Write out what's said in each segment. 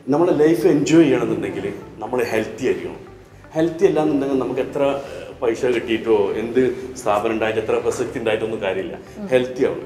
നമ്മുടെ life enjoy ചെയ്യണമെന്നുണ്ടെങ്കിൽ നമ്മൾ ഹെൽത്തി ആയിരിക്കണം ഹെൽത്തി അല്ലാന്നുണ്ടെങ്കിൽ നമുക്ക് എത്ര ഏഹ്, പൈസ കിട്ടിയിട്ടോ എന്ത് സ്ഥാപനം ഉണ്ടായിട്ട് എത്ര പ്രസക്തി ഉണ്ടായിട്ടൊന്നും കാര്യമില്ല ഹെൽത്തി ആവണം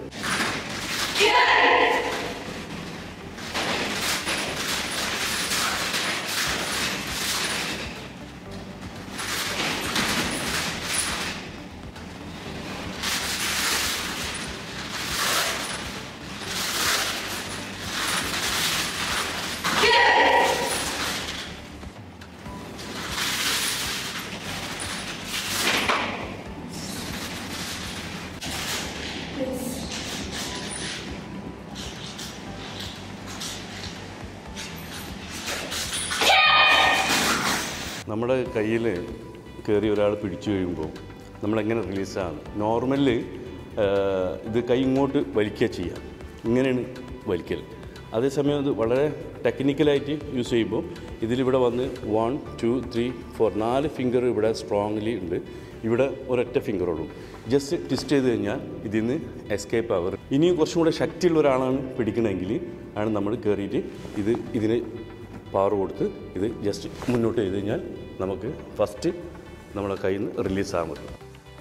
നമ്മുടെ കയ്യിൽ കയറി ഒരാൾ പിടിച്ചു കഴിയുമ്പോൾ നമ്മളെങ്ങനെ റിലീസാണ് നോർമല് ഇത് കൈ ഇങ്ങോട്ട് വലിക്കുക ചെയ്യുക ഇങ്ങനെയാണ് വലിക്കൽ അതേസമയം ഇത് വളരെ ടെക്നിക്കലായിട്ട് യൂസ് ചെയ്യുമ്പോൾ ഇതിലിവിടെ വന്ന് വൺ ടു ത്രീ ഫോർ നാല് ഫിംഗർ ഇവിടെ സ്ട്രോങ്ലി ഉണ്ട് ഇവിടെ ഒരൊറ്റ ഫിംഗറുള്ളൂ ജസ്റ്റ് ട്വിസ്റ്റ് ചെയ്ത് കഴിഞ്ഞാൽ ഇതിൽ നിന്ന് എസ്കേപ്പ് ആവർ ഇനിയും കുറച്ചും കൂടെ ശക്തിയുള്ള ഒരാളാണ് പിടിക്കണമെങ്കിൽ ആണ് നമ്മൾ കയറിയിട്ട് ഇത് ഇതിന് പവർ കൊടുത്ത് ഇത് ജസ്റ്റ് മുന്നോട്ട് ചെയ്ത് കഴിഞ്ഞാൽ നമുക്ക് ഫസ്റ്റ് നമ്മുടെ കയ്യിൽ നിന്ന് റിലീസ് ആകാൻ പറ്റും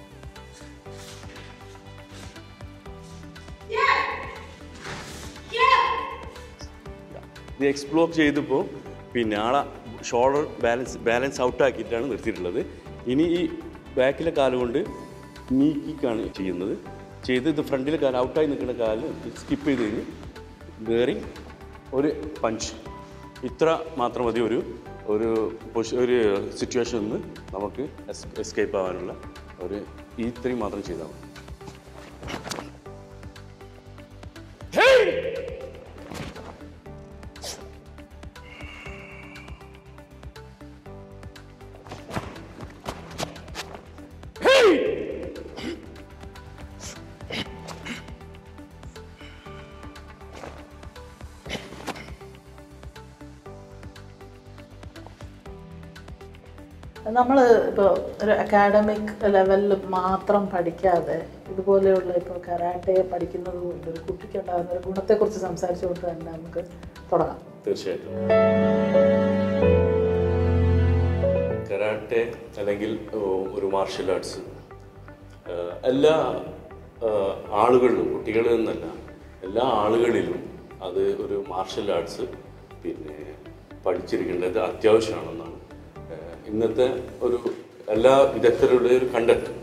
ഇത് എക്സ്പ്ലോർ ചെയ്തപ്പോൾ പിന്നെ ആളെ ഷോൾഡർ ബാലൻസ് ബാലൻസ് ഔട്ടാക്കിയിട്ടാണ് നിർത്തിയിട്ടുള്ളത് ഇനി ഈ ബാക്കിലെ കാല് കൊണ്ട് നീക്കിക്കാണ് ചെയ്യുന്നത് ചെയ്ത് ഇത് ഫ്രണ്ടിലെ കാല് ഔട്ടായി നിൽക്കുന്ന കാല് സ്കിപ്പ് ചെയ്ത് കഴിഞ്ഞ് കയറി ഒരു പഞ്ച് ഇത്ര മാത്രം മതി ഒരു ഒരു പൊഷ- ഒരു സിറ്റുവേഷനിൽ നിന്ന് നമുക്ക് എസ്കേപ്പ് ആവാനുള്ള ഒരു ഈ ഇത്രയും മാത്രം ചെയ്താൽ മതി നമ്മൾ ഇപ്പോൾ ഒരു അക്കാഡമിക് ലെവലിൽ മാത്രം പഠിക്കാതെ ഇതുപോലെയുള്ള ഇപ്പോൾ കരാട്ടെ പഠിക്കുന്നത് കൊണ്ട് ഒരു കുട്ടിക്ക് ഉണ്ടാകുന്ന ഒരു ഗുണത്തെക്കുറിച്ച് സംസാരിച്ചുകൊണ്ട് തന്നെ നമുക്ക് തുടങ്ങാം തീർച്ചയായിട്ടും കരാട്ടെ അല്ലെങ്കിൽ ഓ, ഒരു മാർഷൽ ആർട്സ് എല്ലാ ആ, ആളുകളിലും കുട്ടികളിൽ നിന്നല്ല എല്ലാ ആളുകളിലും അത് ഒരു മാർഷൽ ആർട്സ് പിന്നെ പഠിച്ചിരിക്കേണ്ടത് അത്യാവശ്യമാണെന്നാണ് ആ, ഇന്നത്തെ ഒരു എല്ലാ വിദഗ്ധരുടെ ഒരു കണ്ടെത്തൽ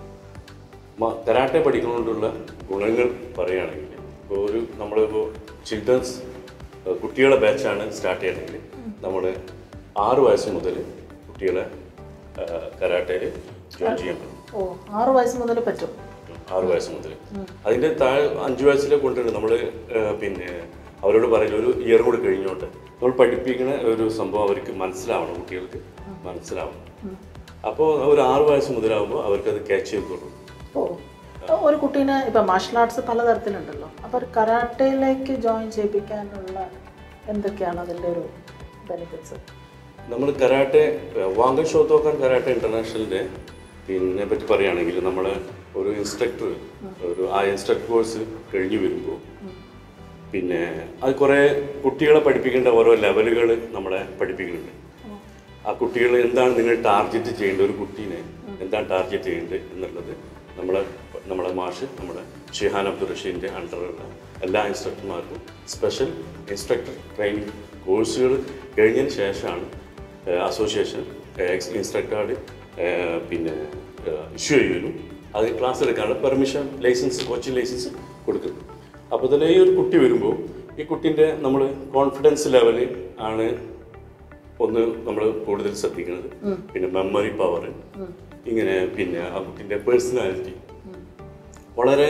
മ- കരാട്ടെ പഠിക്കുന്നതുകൊണ്ടുള്ള ഗുണങ്ങൾ പറയുകയാണെങ്കിൽ ഇപ്പോൾ ഒരു നമ്മളിപ്പോൾ ചിൽഡ്രൻസ് കുട്ടികളെ ബാച്ചാണ് സ്റ്റാർട്ട് ചെയ്യണമെങ്കിൽ നമ്മൾ ആറ് വയസ്സ് മുതൽ കുട്ടികളെ കരാട്ടയിൽ ജോയിൻ ചെയ്യാൻ പറ്റും ഓ ആറ് വയസ്സ് മുതൽ പറ്റും ആറ് വയസ്സ് മുതൽ അതിൻ്റെ താഴെ അഞ്ച് വയസ്സിലെ കൊണ്ടുവരും നമ്മൾ പിന്നെ അവരോട് പറയുന്ന ഒരു ഇയർ കൂടി കഴിഞ്ഞോട്ടെ നമ്മൾ പഠിപ്പിക്കുന്ന ഒരു സംഭവം അവർക്ക് മനസ്സിലാവണം കുട്ടികൾക്ക് മനസ്സിലാവണം അപ്പോൾ ഒരു ആറ് വയസ്സ് മുതലാകുമ്പോൾ അവർക്കത് ക്യാച്ച് ചെയ്തോളും ഓ ഒരു കുട്ടീനെ ഇപ്പം മാർഷൽ ആർട്സ് പലതരത്തിലുണ്ടല്ലോ അപ്പോൾ ഒരു കരാട്ടയിലേക്ക് ജോയിൻ ചെയ്യിപ്പിക്കാനുള്ള എന്തൊക്കെയാണ് അതിൻ്റെ ഒരു ബെനിഫിറ്റ്സ് നമ്മൾ കരാട്ടെ വാങ്കൻ ഷോത്തോക്കാൻ കരാട്ടെ ഇന്റർനാഷണലിന്റെ പിന്നെ പറ്റി പറയുകയാണെങ്കിൽ നമ്മൾ ഒരു ഇൻസ്ട്രക്ടർ ഒരു ആ ഇൻസ്ട്രക്ടർ കോഴ്സ് കഴിഞ്ഞു വരുമ്പോൾ പിന്നെ അത് കുറേ കുട്ടികളെ പഠിപ്പിക്കേണ്ട ഓരോ ലെവലുകൾ നമ്മളെ പഠിപ്പിക്കുന്നുണ്ട് ആ കുട്ടികൾ എന്താണ് നിങ്ങൾ ടാർഗറ്റ് ചെയ്യേണ്ടത് ഒരു കുട്ടീനെ എന്താണ് ടാർഗറ്റ് ചെയ്യേണ്ടത് എന്നുള്ളത് നമ്മളെ നമ്മളെ മാഷ് നമ്മുടെ ഷിഹാൻ അബ്ദുൾ റഷീദിൻ്റെ അണ്ടറുള്ള എല്ലാ ഇൻസ്ട്രക്ടർമാർക്കും സ്പെഷ്യൽ ഇൻസ്ട്രക്ടർ ട്രെയിനിങ് കോഴ്സുകൾ കഴിഞ്ഞതിന് ശേഷമാണ് അസോസിയേഷൻ ഇൻസ്ട്രക്ടർ കാർഡ് പിന്നെ ഇഷ്യൂ ചെയ്യുന്നു അത് ക്ലാസ് എടുക്കാനുള്ള പെർമിഷൻ ലൈസൻസ് കോച്ചിങ് ലൈസൻസ് കൊടുക്കുന്നു അപ്പോൾ തന്നെ ഈ ഒരു കുട്ടി വരുമ്പോൾ ഈ കുട്ടീൻ്റെ നമ്മൾ കോൺഫിഡൻസ് ലെവൽ ആണ് ഒന്ന് നമ്മൾ കൂടുതൽ ശ്രദ്ധിക്കുന്നത് പിന്നെ മെമ്മറി പവർ ഇങ്ങനെ പിന്നെ ആ കുട്ടിൻ്റെ പേഴ്സണാലിറ്റി വളരെ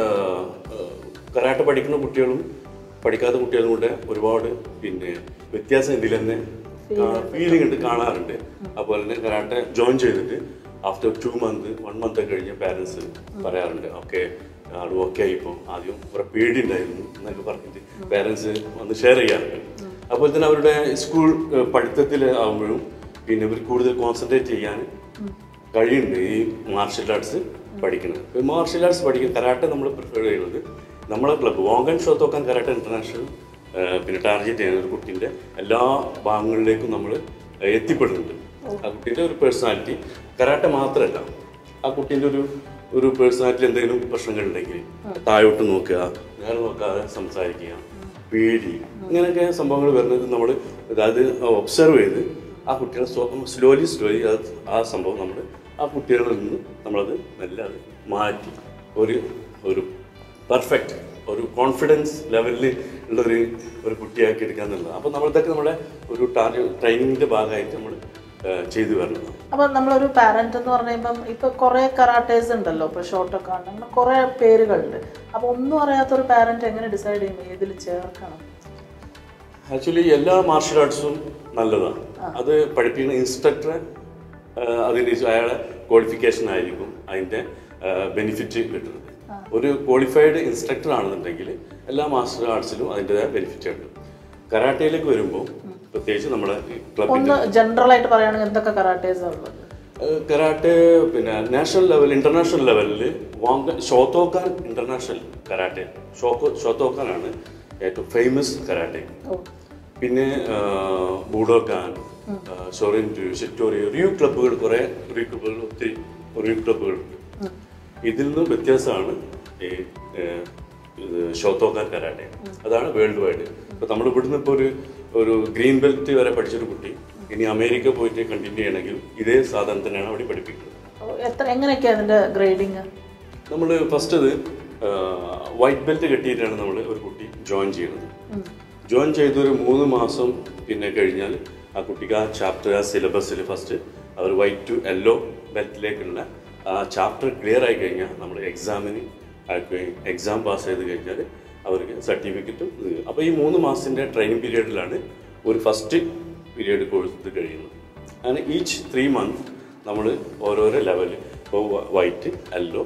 കരാട്ടെ പഠിക്കുന്ന കുട്ടികളും പഠിക്കാത്ത കുട്ടികളും കൂടെ ഒരുപാട് പിന്നെ വ്യത്യാസം ഇതിൽ തന്നെ ഫീലിംഗ് ഉണ്ട് കാണാറുണ്ട് അതുപോലെ തന്നെ കരാട്ടെ ജോയിൻ ചെയ്തിട്ട് after two month one month ഒക്കെ കഴിഞ്ഞ് പാരൻസ് പറയാറുണ്ട് ഓക്കെ ആൾ ഓക്കെ ആയിപ്പോൾ ആദ്യം കുറെ പേടി ഉണ്ടായിരുന്നു എന്നൊക്കെ പറഞ്ഞിട്ട് പാരൻസ് വന്ന് ഷെയർ ചെയ്യാറുണ്ട് അതുപോലെ തന്നെ അവരുടെ സ്കൂൾ പഠിത്തത്തിൽ ആകുമ്പോഴും പിന്നെ ഇവർ കൂടുതൽ കോൺസെൻട്രേറ്റ് ചെയ്യാൻ കഴിയുന്നുണ്ട് ഈ മാർഷൽ ആർട്സ് പഠിക്കുന്നത് ഇപ്പോൾ മാർഷൽ ആർട്സ് പഠിക്കുന്ന കരാട്ടെ നമ്മൾ പ്രിഫർ ചെയ്യുന്നത് നമ്മളെ ക്ലബ്ബ് വോങ്കൻ ഷോത്തോക്കാൻ കരാട്ടെ ഇന്റർനാഷണൽ പിന്നെ ടാർഗറ്റ് ചെയ്യുന്ന ഒരു കുട്ടീൻ്റെ എല്ലാ ഭാഗങ്ങളിലേക്കും നമ്മൾ എത്തിപ്പെടുന്നുണ്ട് ആ കുട്ടീൻ്റെ ഒരു പേഴ്സണാലിറ്റി കരാട്ടെ മാത്രമല്ല ആ കുട്ടീൻ്റെ ഒരു ഒരു പേഴ്സണാലിറ്റി എന്തെങ്കിലും പ്രശ്നങ്ങളുണ്ടെങ്കിൽ താഴോട്ട് നോക്കുക നേരെ നോക്കാതെ സംസാരിക്കുക പേടി ഇങ്ങനെയൊക്കെ സംഭവങ്ങൾ വരുന്നത് നമ്മൾ അതായത് ഒബ്സർവ് ചെയ്ത് ആ കുട്ടികളെ സ്ലോലി സ്ലോലി അത് ആ സംഭവം നമ്മൾ ആ കുട്ടികളിൽ നിന്ന് നമ്മളത് മെല്ലെ അത് മാറ്റി ഒരു ഒരു പെർഫെക്റ്റ് ഒരു കോൺഫിഡൻസ് ലെവലിൽ ഉള്ള ഒരു ഒരു കുട്ടിയാക്കി എടുക്കുക എന്നുള്ളത് അപ്പോൾ നമ്മളിതൊക്കെ നമ്മുടെ ഒരു ടാർഗറ്റ് ട്രെയിനിങ്ങിൻ്റെ ഭാഗമായിട്ട് നമ്മൾ ചെയ്തു വരണം അപ്പൊ നമ്മളൊരു പാരന്റ് എന്ന് പറയുമ്പം ഇപ്പൊ കുറെ കറാട്ടേഴ്സ് ഉണ്ടല്ലോ ഇപ്പൊ ഷോർട്ടൊക്കെ ആണ് അങ്ങനെ കുറെ പേരുകളുണ്ട് അപ്പൊ ഒന്നും അറിയാത്ത ഒരു പാരന്റ് എങ്ങനെ ഡിസൈഡ് ചെയ്യും ഏതിൽ ചേർക്കണം ആക്ച്വലി എല്ലാ മാർഷൽ ആർട്സും നല്ലതാണ് അത് പഠിപ്പിക്കുന്ന ഇൻസ്ട്രക്ടറെ അതിന് അയാളെ ക്വാളിഫിക്കേഷൻ ആയിരിക്കും അതിൻ്റെ ബെനിഫിറ്റ് കിട്ടുന്നത് ഒരു ക്വാളിഫൈഡ് ഇൻസ്ട്രക്ടർ ആണെന്നുണ്ടെങ്കിൽ എല്ലാ മാർഷൽ ആർട്സിലും അതിൻ്റെതായ ബെനിഫിറ്റ് ഉണ്ട് കരാട്ടയിലേക്ക് വരുമ്പോൾ പ്രത്യേകിച്ച് നമ്മുടെ ക്ലബിൻ്റെ ഒന്ന് ജനറൽ ആയിട്ട് പറയുകയാണെങ്കിൽ എന്തൊക്കെ കറാട്ടേഴ്സ് ഉള്ളത് കരാട്ടെ പിന്നെ നാഷണൽ ലെവൽ ഇന്റർനാഷണൽ ലെവലിൽ വാങ്ക ഷോത്തോക്കാൻ ഇന്റർനാഷണൽ കരാട്ടെ ഷോക്കോ ഷോത്തോക്കാനാണ് ഏറ്റവും ഫേമസ് കരാട്ടെ ഓ പിന്നെ ആ, ബൂഡോക്കാൻ ആ, ഷൊറിൻറ്റു ഷിറ്റോറി റിയു ക്ലബ്ബുകൾ കുറേ റിയു ക്ലബ്ബുകൾ ഒത്തിരി റിയു ക്ലബ്ബുകളുണ്ട് ഇതിൽ നിന്നും വ്യത്യാസമാണ് ഈ ഏ, ഇത് ഷോത്തോക്കാൻ കരാട്ടെ അതാണ് വേൾഡ് വൈഡ് ഇപ്പോൾ നമ്മൾ ഇവിടുന്ന് ഇപ്പോൾ ഒരു ഒരു ഗ്രീൻ ബെൽറ്റ് വരെ പഠിച്ചൊരു കുട്ടി ഇനി അമേരിക്ക പോയിട്ട് കണ്ടിന്യൂ ചെയ്യണമെങ്കിൽ ഇതേ സാധനം തന്നെയാണ് അവിടെ പഠിപ്പിക്കുന്നത് ഓ, എത്ര എങ്ങനെയൊക്കെയാ അതിന്റെ ഗ്രേഡിങ് നമ്മൾ ഫസ്റ്റ് ഇത് വൈറ്റ് ബെൽറ്റ് കെട്ടിയിട്ടാണ് നമ്മൾ ഒരു കുട്ടി ജോയിൻ ചെയ്യുന്നത് ജോയിൻ ചെയ്തൊരു മൂന്ന് മാസം പിന്നെ കഴിഞ്ഞാൽ ആ കുട്ടിക്ക് ആ ചാപ്റ്റർ ആ സിലബസിൽ ഫസ്റ്റ് അവർ വൈറ്റ് ടു യെല്ലോ ബെൽറ്റിലേക്കുള്ള ആ ചാപ്റ്റർ ക്ലിയർ ആയി കഴിഞ്ഞാൽ നമ്മൾ എക്സാമിന് എക്സാം പാസ് ചെയ്ത് കഴിഞ്ഞാൽ അവർക്ക് സർട്ടിഫിക്കറ്റും അപ്പോൾ ഈ മൂന്ന് മാസത്തിൻ്റെ ട്രെയിനിങ് പീരീഡിലാണ് ഒരു ഫസ്റ്റ് പീരീഡ് കോഴ്സ് കഴിയുന്നത് അങ്ങനെ ഈച്ച് ത്രീ മന്ത് നമ്മൾ ഓരോരോ ലെവൽ ഇപ്പോൾ വൈറ്റ് യെല്ലോ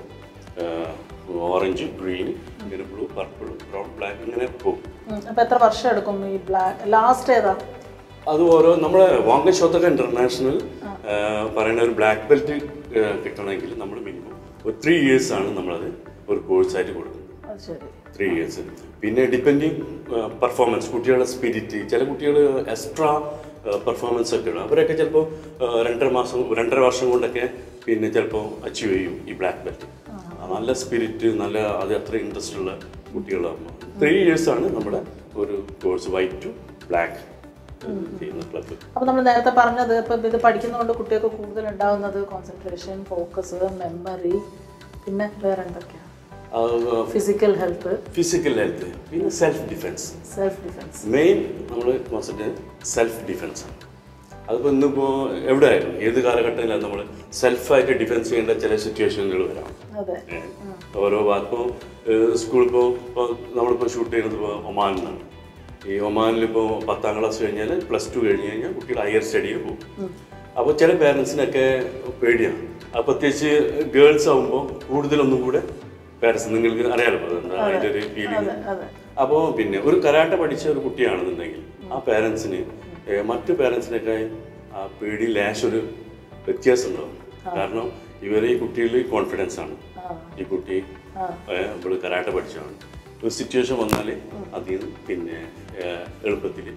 ഓറഞ്ച് ഗ്രീൻ ഇങ്ങനെ ബ്ലൂ പർപ്പിൾ ബ്രൗൺ ബ്ലാക്ക് ഇങ്ങനെ പോകും അപ്പൊ എത്ര വർഷം എടുക്കും ഈ ബ്ലാക്ക് ലാസ്റ്റ് ഏതാ അത് ഓരോ നമ്മളെ വാങ്കശോത്തൊക്കെ ഇന്റർനാഷണൽ പറയുന്ന ഒരു ബ്ലാക്ക് ബെൽറ്റ് കിട്ടണമെങ്കിൽ നമ്മൾ മിനിമം ഒരു ത്രീ ഇയേഴ്സ് ആണ് നമ്മളത് ഒരു കോഴ്സായിട്ട് കൊടുക്കുന്നത് അത് ശരി ത്രീ ഇയേഴ്സ് പിന്നെ ഡിപ്പെൻഡിങ് പെർഫോമൻസ് കുട്ടികളുടെ സ്പിരിറ്റ് ചില കുട്ടികൾ എക്സ്ട്രാ പെർഫോമൻസ് ഒക്കെ ഉണ്ട് അവരൊക്കെ ചിലപ്പോൾ രണ്ടര മാസം രണ്ടര വർഷം കൊണ്ടൊക്കെ പിന്നെ ചിലപ്പോൾ അച്ചീവ് ചെയ്യും ഈ ബ്ലാക്ക് ബെൽറ്റ് നല്ല സ്പിരിറ്റ് നല്ല അത് അത്ര ഇൻട്രസ്റ്റ് ഉള്ള കുട്ടികളാകുമ്പോൾ ത്രീ ഇയേഴ്സ് ആണ് നമ്മുടെ ഒരു കോഴ്സ് വൈറ്റ് ടു ബ്ലാക്ക് ചെയ്യുന്ന ക്ലബ്ബ് അപ്പൊ നമ്മൾ നേരത്തെ പറഞ്ഞത് ഇപ്പൊ ഇത് പഠിക്കുന്നതുകൊണ്ട് കുട്ടികൾക്ക് കൂടുതൽ ഉണ്ടാവുന്നത് കോൺസെൻട്രേഷൻ ഫോക്കസ് മെമ്മറി പിന്നെ വേറെ എന്തൊക്കെയാ ഫിസിക്കൽ ഹെൽത്ത് ഫിസിക്കൽ ഹെൽത്ത് പിന്നെ self defence self defence main നമ്മൾ കോൺസെൻട്രേറ്റ് സെൽഫ് ഡിഫെൻസ് ആണ് അതിപ്പോൾ ഇന്നിപ്പോൾ എവിടെ ആയാലും ഏത് കാലഘട്ടത്തിലാണ് നമ്മൾ സെൽഫായിട്ട് ഡിഫെൻസ് ചെയ്യേണ്ട ചില സിറ്റുവേഷനുകൾ വരാം അതെ ഏ, ഓരോ ഭാഗത്തും സ്കൂളിൽ ഇപ്പോൾ ഇപ്പോൾ നമ്മളിപ്പോൾ ഷൂട്ട് ചെയ്യുന്നത് ഇപ്പോൾ ഒമാനിലാണ് ഈ ഒമാനിൽ ഇപ്പോൾ പത്താം ക്ലാസ് കഴിഞ്ഞാൽ പ്ലസ് ടു കഴിഞ്ഞ് കഴിഞ്ഞാൽ കുട്ടികൾ ഹയർ സ്റ്റഡിയിൽ പോകും അപ്പോൾ ചില പേരൻസിനൊക്കെ പേടിയാണ് അത് പ്രത്യേകിച്ച് ഗേൾസ് ആകുമ്പോൾ കൂടുതലൊന്നും കൂടെ പേരൻസ് നിങ്ങൾക്ക് അറിയാലോ അതെന്താ അതിൻ്റെ ഒരു ഫീലിംഗ് അതെ അപ്പോൾ പിന്നെ ഒരു കരാട്ട പഠിച്ച ഒരു കുട്ടിയാണെന്നുണ്ടെങ്കിൽ ആ പേരൻസിന് മറ്റു പേരൻസിനൊക്കെ ആ പേടി ലാശ് ഒരു വ്യത്യാസം ഉണ്ടാവും കാരണം ഇവരെ ഈ കുട്ടികളിൽ കോൺഫിഡൻസ് ആണ് ഈ കുട്ടി ഇപ്പോൾ കരാട്ട പഠിച്ചതാണ് ഒരു സിറ്റുവേഷൻ വന്നാൽ അതിൽ നിന്ന് പിന്നെ എളുപ്പത്തിൽ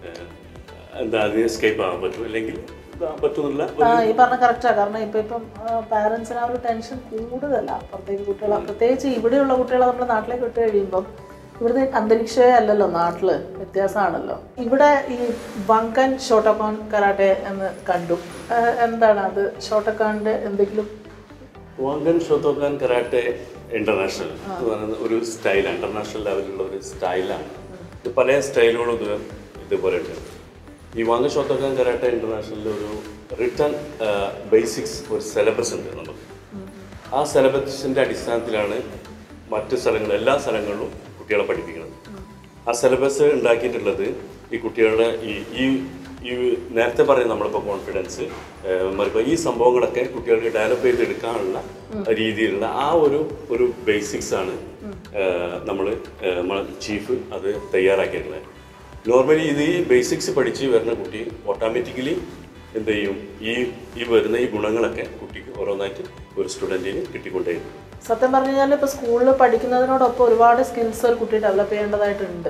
എന്താ അതിന് എസ്കേപ്പ് ആകാൻ പറ്റും അല്ലെങ്കിൽ ഇതാകാൻ പറ്റുന്നില്ല ആ ഈ പറഞ്ഞ കറക്റ്റാ കാരണം ഇപ്പൊ ഇപ്പം പാരന്റ്സിന് ആ ഒരു ടെൻഷൻ കൂടുതലാ പുറത്തേക്ക് കുട്ടികളെ പ്രത്യേകിച്ച് ഇവിടെയുള്ള കുട്ടികളെ നമ്മുടെ നാട്ടിലേക്ക് വിട്ട് കഴിയുമ്പം ഇവിടുത്തെ അന്തരീക്ഷമേ അല്ലല്ലോ നാട്ടില് വ്യത്യാസമാണല്ലോ ഇവിടെ ഈ വങ്കൻ ഷോട്ടോക്കോൺ കരാട്ടെ എന്ന് കണ്ടു ആ, എന്താണ് അത് ഷോട്ടോക്കോണിന്റെ എന്തെങ്കിലും വാങ്കൻ ഷോത്തോക്കാൻ കരാട്ടെ ഇന്റർനാഷണൽ എന്ന് പറയുന്ന ഒരു സ്റ്റൈലാണ് ഇന്റർനാഷണൽ ലെവലിലുള്ള ഒരു സ്റ്റൈലാണ് ഇത് പല സ്റ്റൈലുകളും ഇത് ഇതുപോലെ ഉണ്ട് ഈ വാങ്കൻ ഷോത്തോക്കാൻ കരാട്ടെ ഇന്റർനാഷണലിൽ ഒരു റിട്ടേൺ ബേസിക്സ് ഒരു സിലബസ് ഉണ്ട് നമുക്ക് ആ സിലബസിൻ്റെ അടിസ്ഥാനത്തിലാണ് മറ്റ് സ്ഥലങ്ങൾ എല്ലാ സ്ഥലങ്ങളിലും കുട്ടികളെ പഠിപ്പിക്കുന്നത് ആ സിലബസ് ഉണ്ടാക്കിയിട്ടുള്ളത് ഈ കുട്ടികളുടെ ഈ ഈ ഈ നേരത്തെ പറയും നമ്മളിപ്പോൾ കോൺഫിഡൻസ് മറിപ്പോൾ ഈ സംഭവങ്ങളൊക്കെ കുട്ടികൾക്ക് ഡെവലപ്പ് ചെയ്തെടുക്കാനുള്ള രീതിയിലുള്ള ആ ഒരു ഒരു ബേസിക്സ് ആണ് നമ്മൾ നമ്മളെ ചീഫ് അത് തയ്യാറാക്കിയിട്ടുള്ളത് നോർമലി ഇത് ഈ ബേസിക്സ് പഠിച്ച് വരുന്ന കുട്ടി ഓട്ടോമാറ്റിക്കലി എന്ത് ചെയ്യും ഈ ഈ വരുന്ന ഈ ഗുണങ്ങളൊക്കെ കുട്ടിക്ക് ഓരോന്നായിട്ട് ഒരു സ്റ്റുഡൻറ്റിന് കിട്ടിക്കൊണ്ടേയിരിക്കും സത്യം പറഞ്ഞു കഴിഞ്ഞാൽ ഇപ്പോൾ സ്കൂളിൽ പഠിക്കുന്നതിനോടൊപ്പം ഒരുപാട് സ്കിൽസ് ഒരു കുട്ടി ഡെവലപ്പ് ചെയ്യേണ്ടതായിട്ടുണ്ട്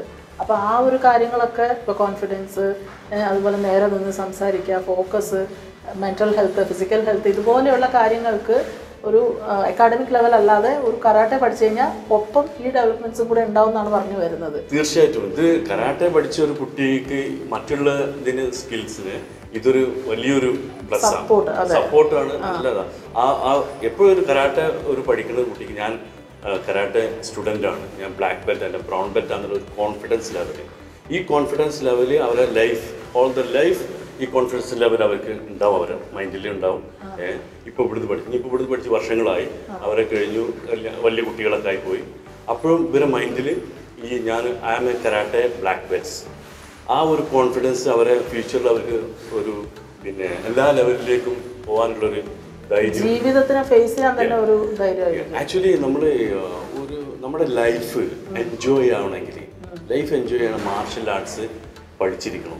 അപ്പോൾ ആ ഒരു കാര്യങ്ങളൊക്കെ ഇപ്പോൾ കോൺഫിഡൻസ് അതുപോലെ നേരെ നിന്ന് സംസാരിക്കുക focus mental health physical health ഇതുപോലെയുള്ള കാര്യങ്ങൾക്ക് ഒരു അക്കാഡമിക് ലെവൽ അല്ലാതെ ഒരു കരാട്ടെ പഠിച്ചു കഴിഞ്ഞാൽ ഒപ്പം ഈ ഡെവലപ്മെന്റ്സും കൂടെ ഉണ്ടാവും എന്നാണ് പറഞ്ഞു വരുന്നത് തീർച്ചയായിട്ടും ഇത് കരാട്ടെ പഠിച്ച ഒരു കുട്ടിക്ക് മറ്റുള്ള ഇതിന് സ്കിൽസിന് ഇതൊരു വലിയൊരു പ്ലസ് Support, ആണ് സപ്പോർട്ടാണ് നല്ലതാ ആ ആ എപ്പോഴും ഒരു കരാട്ടെ ഒരു പഠിക്കുന്ന കുട്ടിക്ക് ഞാൻ കരാട്ടെ സ്റ്റുഡൻ്റ് ആണ് ഞാൻ ബ്ലാക്ക് ബെൽറ്റ് അല്ല ബ്രൗൺ ബെൽറ്റ് ആണെന്നുള്ള ഒരു കോൺഫിഡൻസ് ലെവൽ ഈ കോൺഫിഡൻസ് ലെവൽ അവരെ ലൈഫ് ഓൾ ദ ലൈഫ് ഈ കോൺഫിഡൻസ് ലെവൽ അവർക്ക് ഉണ്ടാവും അവരെ മൈൻഡിൽ ഉണ്ടാവും ഏഹ് ഇപ്പോൾ ഇവിടുന്ന് പഠിച്ചു ഇനിയിപ്പോൾ ഇവിടുന്ന് പഠിച്ച് വർഷങ്ങളായി അവരെ കഴിഞ്ഞു വലിയ- വലിയ കുട്ടികളൊക്കെ ആയി പോയി അപ്പോഴും ഇവരെ മൈൻഡിൽ ഈ ഞാൻ I am a karate black belts ആ ഒരു കോൺഫിഡൻസ് അവരെ ഫ്യൂച്ചറിൽ അവർക്ക് ഒരു പിന്നെ എല്ലാ ലെവലിലേക്കും പോകാനുള്ളൊരു ധൈര്യം ജീവിതത്തിനെ ഫേസ് ചെയ്യാൻ തന്നെ ഒരു ധൈര്യമായിരിക്കും ആക്ച്വലി നമ്മൾ ഒരു നമ്മുടെ ലൈഫ് എൻജോയ് ആവണമെങ്കിൽ ലൈഫ് എൻജോയ് ചെയ്യണം മാർഷൽ ആർട്സ് പഠിച്ചിരിക്കണം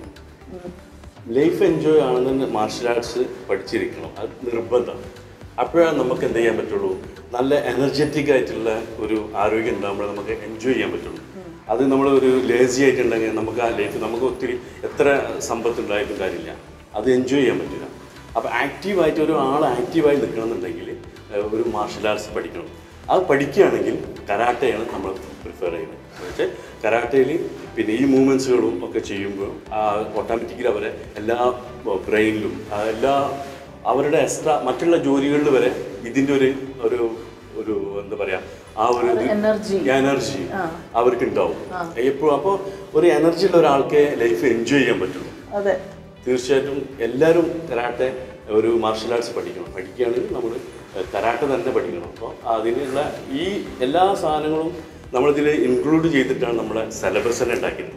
ലൈഫ് എൻജോയ് ആണെന്ന് മാർഷൽ ആർട്സ് പഠിച്ചിരിക്കണം അത് നിർബന്ധമാണ് അപ്പോഴാണ് നമുക്ക് എന്ത് ചെയ്യാൻ പറ്റുള്ളൂ നല്ല എനർജറ്റിക് ആയിട്ടുള്ള ഒരു ആരോഗ്യം ഉണ്ടാകുമ്പോൾ നമുക്ക് എൻജോയ് ചെയ്യാൻ പറ്റുള്ളൂ അത് നമ്മൾ ഒരു ലേസി ആയിട്ടുണ്ടെങ്കിൽ നമുക്ക് ആ ലൈഫ് നമുക്ക് ഒത്തിരി എത്ര സമ്പത്ത് ഉണ്ടായിട്ടും കാര്യമില്ല അത് എൻജോയ് ചെയ്യാൻ പറ്റില്ല അപ്പോൾ ആക്റ്റീവായിട്ട് ഒരു ആൾ ആക്റ്റീവായി നിൽക്കണമെന്നുണ്ടെങ്കിൽ ഏഹ്, ഒരു മാർഷൽ ആർട്സ് പഠിക്കണം അത് പഠിക്കുകയാണെങ്കിൽ കരാട്ടയാണ് നമ്മൾ പ്രിഫർ ചെയ്യുന്നത് പക്ഷേ കരാട്ടയിൽ പിന്നെ ഈ മൂവ്മെൻറ്റ്സുകളും ഒക്കെ ചെയ്യുമ്പോൾ ഓട്ടോമാറ്റിക്കലി അവരെ എല്ലാ ബ്രെയിനിലും എല്ലാ അവരുടെ എക്സ്ട്രാ മറ്റുള്ള ജോലികളിൽ വരെ ഇതിൻ്റെ ഒരു ഒരു ഒരു എന്താ പറയുക ആ ഒരു എനർജി എനർജി അവർക്ക് ഉണ്ടാവും എപ്പോഴും അപ്പോൾ ഒരു എനർജി ഉള്ള ഒരാൾക്ക് ലൈഫ് എൻജോയ് ചെയ്യാൻ പറ്റുള്ളൂ അതെ തീർച്ചയായിട്ടും എല്ലാവരും കരാട്ടെ ഒരു മാർഷൽ ആർട്സ് പഠിക്കണം പഠിക്കുകയാണെങ്കിൽ നമ്മൾ കരാട്ടെ തന്നെ പഠിക്കണം അപ്പോൾ അതിനുള്ള ഈ എല്ലാ സാധനങ്ങളും നമ്മളിതിൽ ഇൻക്ലൂഡ് ചെയ്തിട്ടാണ് നമ്മുടെ സിലബസ് തന്നെ ഉണ്ടാക്കിയിരുന്നത്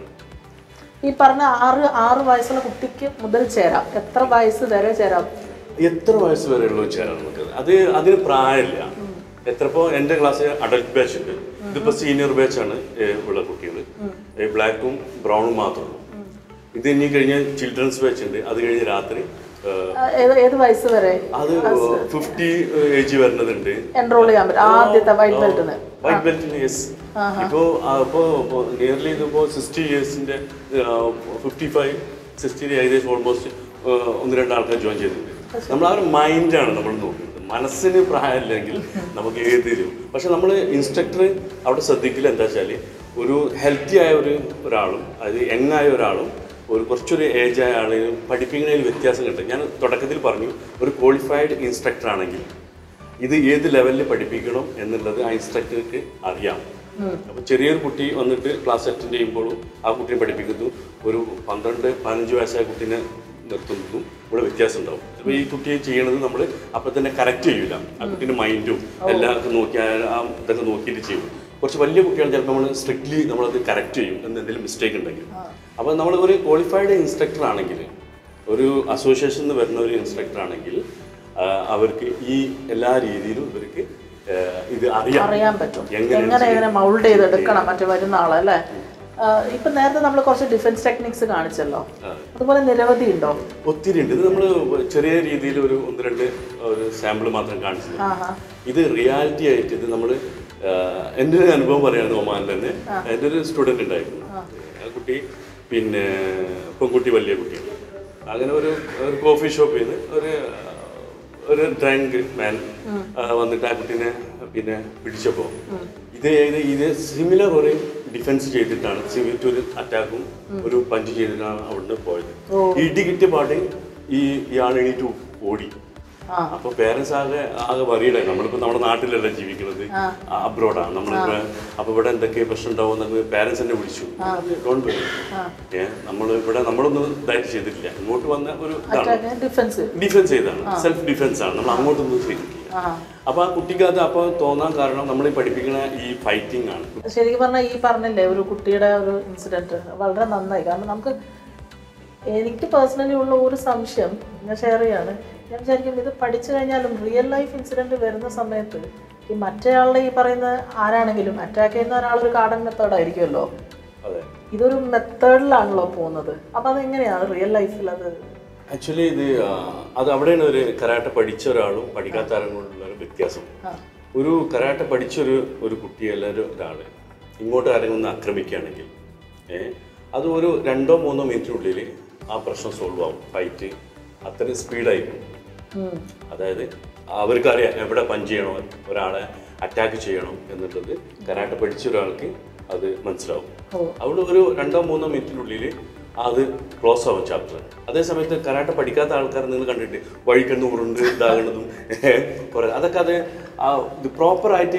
ഈ പറഞ്ഞ ആറ് ആറ് വയസ്സുള്ള കുട്ടിക്ക് മുതൽ ചേരാം എത്ര വയസ്സ് വരെ ചേരാം എത്ര വയസ്സ് വരെ ഉള്ളൂ ചേരാൻ നമുക്ക് അത് അതിന് പ്രായമില്ല എത്രപ്പോൾ എൻ്റെ ക്ലാസ്സിൽ അഡൽട്ട് ബാച്ച് ഉണ്ട് ഇതിപ്പോൾ സീനിയർ ബാച്ചാണ് ഉള്ള കുട്ടികൾ ബ്ലാക്കും ബ്രൗണും മാത്രമേ ഉള്ളൂ ഇത് ഇനി കഴിഞ്ഞ് ചിൽഡ്രൻസ് ബാച്ച് ഉണ്ട് അത് കഴിഞ്ഞ് രാത്രി ഏഹ്, ആ, ഏത് ഏത് വയസ്സ് വരെ അത് ഫിഫ്റ്റി ഏജ് വരുന്നതുണ്ട് എൻറോൾ ചെയ്യാൻ പറ്റും ആദ്യത്തെ വൈറ്റ് ബെൽറ്റിന് വൈറ്റ് ബെൽറ്റിന് യെസ് ഇപ്പോ ഇപ്പോ നിയർലി ഇതിപ്പോ സിക്സ്റ്റി ഇയേഴ്സിന്റെ ഫിഫ്റ്റി ഫൈവ് സിക്സ്റ്റി ഏകദേശം ഓൾമോസ്റ്റ് ഒന്ന് രണ്ട് ആൾക്കാർ ജോയിൻ ചെയ്തിട്ടുണ്ട് നമ്മൾ ആ ഒരു മൈൻഡാണ് നമ്മൾ നോക്കുന്നത് മനസ്സിന് പ്രായമില്ലെങ്കിൽ നമുക്ക് ഏതിലും പക്ഷെ നമ്മൾ ഇൻസ്ട്രക്ടർ അവിടെ ശ്രദ്ധിക്കില്ല എന്താ വെച്ചാൽ ഒരു ഹെൽത്തി ആയ ഒരു ഒരാളും അതായത് യങ് ആയ ഒരാളും ഒരു കുറച്ചൊരു ഏജ് ആയ ആളെയും പഠിപ്പിക്കുന്നതിൽ വ്യത്യാസം കണ്ട് ഞാൻ തുടക്കത്തിൽ പറഞ്ഞു ഒരു ക്വാളിഫൈഡ് ഇൻസ്ട്രക്ടർ ആണെങ്കിൽ ഇത് ഏത് ലെവലിൽ പഠിപ്പിക്കണം എന്നുള്ളത് ആ ഇൻസ്ട്രക്ടർക്ക് അറിയാം അപ്പോൾ ചെറിയൊരു കുട്ടി വന്നിട്ട് ക്ലാസ് അറ്റൻഡ് ചെയ്യുമ്പോഴും ആ കുട്ടിയെ പഠിപ്പിക്കുന്നു ഒരു പന്ത്രണ്ട് പതിനഞ്ച് വയസ്സായ കുട്ടീനെ നിർത്തുന്നതും ഇവിടെ വ്യത്യാസം ഉണ്ടാവും അപ്പോൾ ഈ കുട്ടിയെ ചെയ്യണത് നമ്മൾ അപ്പം തന്നെ കറക്റ്റ് ചെയ്യൂല ആ കുട്ടീൻ്റെ മൈൻഡും എല്ലാം ഒക്കെ നോക്കി ആ- ആ ഇതൊക്കെ നോക്കിയിട്ട് ചെയ്യും കുറച്ച് വലിയ കുട്ടികൾ ചിലപ്പോൾ നമ്മൾ സ്ട്രിക്ട്ലി നമ്മളത് കറക്റ്റ് ചെയ്യും എന്ന് എന്തെങ്കിലും മിസ്റ്റേക്ക് ഉണ്ടെങ്കിൽ അപ്പോൾ നമ്മൾ ഒരു ക്വാളിഫൈഡ് ഇൻസ്ട്രക്ടർ ആണെങ്കിൽ ഒരു അസോസിയേഷൻ നിന്ന് വരുന്ന ഒരു ഇൻസ്ട്രക്ടർ ആണെങ്കിൽ ആ, അവർക്ക് ഈ എല്ലാ രീതിയിലും ഇവർക്ക് ആ, ഇത് അറിയാം അറിയാൻ പറ്റും എങ്ങനെ എങ്ങനെ ഇതിനെ മൗൾഡ് ചെയ്തെടുക്കണം മറ്റു വരുന്ന ആളല്ലേ ആ, ഇപ്പൊ നേരത്തെ നമ്മൾ കുറച്ച് ഡിഫൻസ് ടെക്നിക്സ് കാണിച്ചല്ലോ അതുപോലെ നിരവധി ഉണ്ടോ ഒത്തിരി ഉണ്ട് ഇത് നമ്മൾ ചെറിയ രീതിയിൽ ഒരു ഒന്ന് രണ്ട് ഒരു സാമ്പിൾ മാത്രം കാണിച്ചത് ആഹാ ഇത് റിയാലിറ്റി ആയിട്ട് ഇത് നമ്മൾ എൻ്റെ ഒരു അനുഭവം പറയുകയാണ് ഒമാനിൽ തന്നെ എൻ്റെ ഒരു സ്റ്റുഡൻ്റ് ഉണ്ടായിരുന്നു ആ കുട്ടി പിന്നെ പെൺകുട്ടി വലിയ കുട്ടിയാണ് അങ്ങനെ ഒരു ഒരു കോഫി ഷോപ്പിൽ നിന്ന് ഒരു ഒരു ഡ്രങ്ക് മാൻ വന്നിട്ട് ആ കുട്ടീനെ പിന്നെ പിടിച്ചപ്പോൾ ഇത് ഏത് ഇത് സിമിലർ ഒരു ഡിഫൻസ് ചെയ്തിട്ടാണ് സിവിൽ ഒരു അറ്റാക്കും ഒരു പഞ്ച് ചെയ്തിട്ടാണ് അവിടുന്ന് പോയത് ഇടി കിട്ടിയ പാട്ട് ഈ ഇയാൾ എണീറ്റ് ഓടി ആ. അപ്പൊ പേരൻസ് ആകെ ആകെ വറീഡായി നമ്മളിപ്പോ നമ്മുടെ നാട്ടിലല്ല ജീവിക്കുന്നത് അബ്രോഡാണ് നമ്മളിപ്പോ അപ്പൊ ഇവിടെ എന്തൊക്കെ പ്രശ്നം ഉണ്ടാവും എന്നൊക്കെ പേരൻസ് എന്നെ വിളിച്ചു ഡോണ്ട് വരി ഏ നമ്മൾ ഇവിടെ നമ്മളൊന്നും ഇതായിട്ട് ചെയ്തിട്ടില്ല ഇങ്ങോട്ട് വന്ന ഒരു ഇതാണ് ഡിഫൻസ് ഡിഫൻസ് ചെയ്താണ് സെൽഫ് ഡിഫൻസ് ആണ് നമ്മൾ അങ്ങോട്ടൊന്നും ചെയ്തിട്ടില്ല അപ്പൊ ആ കുട്ടിക്ക് അത് അപ്പൊ തോന്നാൻ കാരണം നമ്മൾ ഈ പഠിപ്പിക്കുന്ന ഈ ഫൈറ്റിംഗ് ആണ് ശരിക്കും പറഞ്ഞാൽ ഈ പറഞ്ഞില്ലേ ഒരു കുട്ടിയുടെ ഒരു ഇൻസിഡന്റ് വളരെ നന്നായി കാരണം നമുക്ക് എനിക്ക് പേഴ്സണലി ഉള്ള ഒരു സംശയം ഞാൻ ഷെയർ ചെയ്യാണ് ഞാൻ വിചാരിക്കും ഇത് പഠിച്ചു കഴിഞ്ഞാലും റിയൽ ലൈഫ് ഇൻസിഡന്റ് വരുന്ന സമയത്ത് ഈ മറ്റേയാളുടെ ഈ പറയുന്ന ആരാണെങ്കിലും അറ്റാക്ക് ചെയ്യുന്ന ഒരാളൊരു കാർഡൻ മെത്തേഡ് ആയിരിക്കുമല്ലോ അതെ ഇതൊരു മെത്തേഡിലാണല്ലോ പോകുന്നത് അപ്പം അതെങ്ങനെയാണ് റിയൽ ലൈഫിൽ അത് ആക്ച്വലി ഇത് ആ, അത് അവിടെയാണ് ഒരു കരാട്ടെ പഠിച്ച ഒരാളും പഠിക്കാത്ത ആളുകളുള്ള ഒരു വ്യത്യാസം ഒരു കരാട്ടെ പഠിച്ചൊരു ഒരു കുട്ടി അല്ലെങ്കിൽ ഒരാൾ ഇങ്ങോട്ട് ആരെങ്കിലും ഒന്ന് ആക്രമിക്കുകയാണെങ്കിൽ ഏ അത് ഒരു രണ്ടോ മൂന്നോ മിനിറ്റിനുള്ളിൽ ആ പ്രശ്നം സോൾവ് ആവും ഫൈറ്റ് അത്രയും സ്പീഡായിരിക്കും ഉം. അതായത് അവർക്കറിയാം എവിടെ പഞ്ച് ചെയ്യണോ ഒരാളെ അറ്റാക്ക് ചെയ്യണം എന്നുള്ളത് കരാട്ടെ പഠിച്ച ഒരാൾക്ക് അത് മനസ്സിലാവും ഓ. അവിടെ ഒരു രണ്ടോ മൂന്നോ മിനിറ്റിനുള്ളിൽ അത് ക്ലോസ് ആവും ചാപ്റ്റർ അതേ സമയത്ത് കരാട്ടെ പഠിക്കാത്ത ആൾക്കാർ നിങ്ങൾ കണ്ടിട്ട് വഴിക്കണ്ണു ഉരുണ്ട് ഇതാകണതും കുറെ അതൊക്കെ അത് ആ ഇത് പ്രോപ്പറായിട്ട്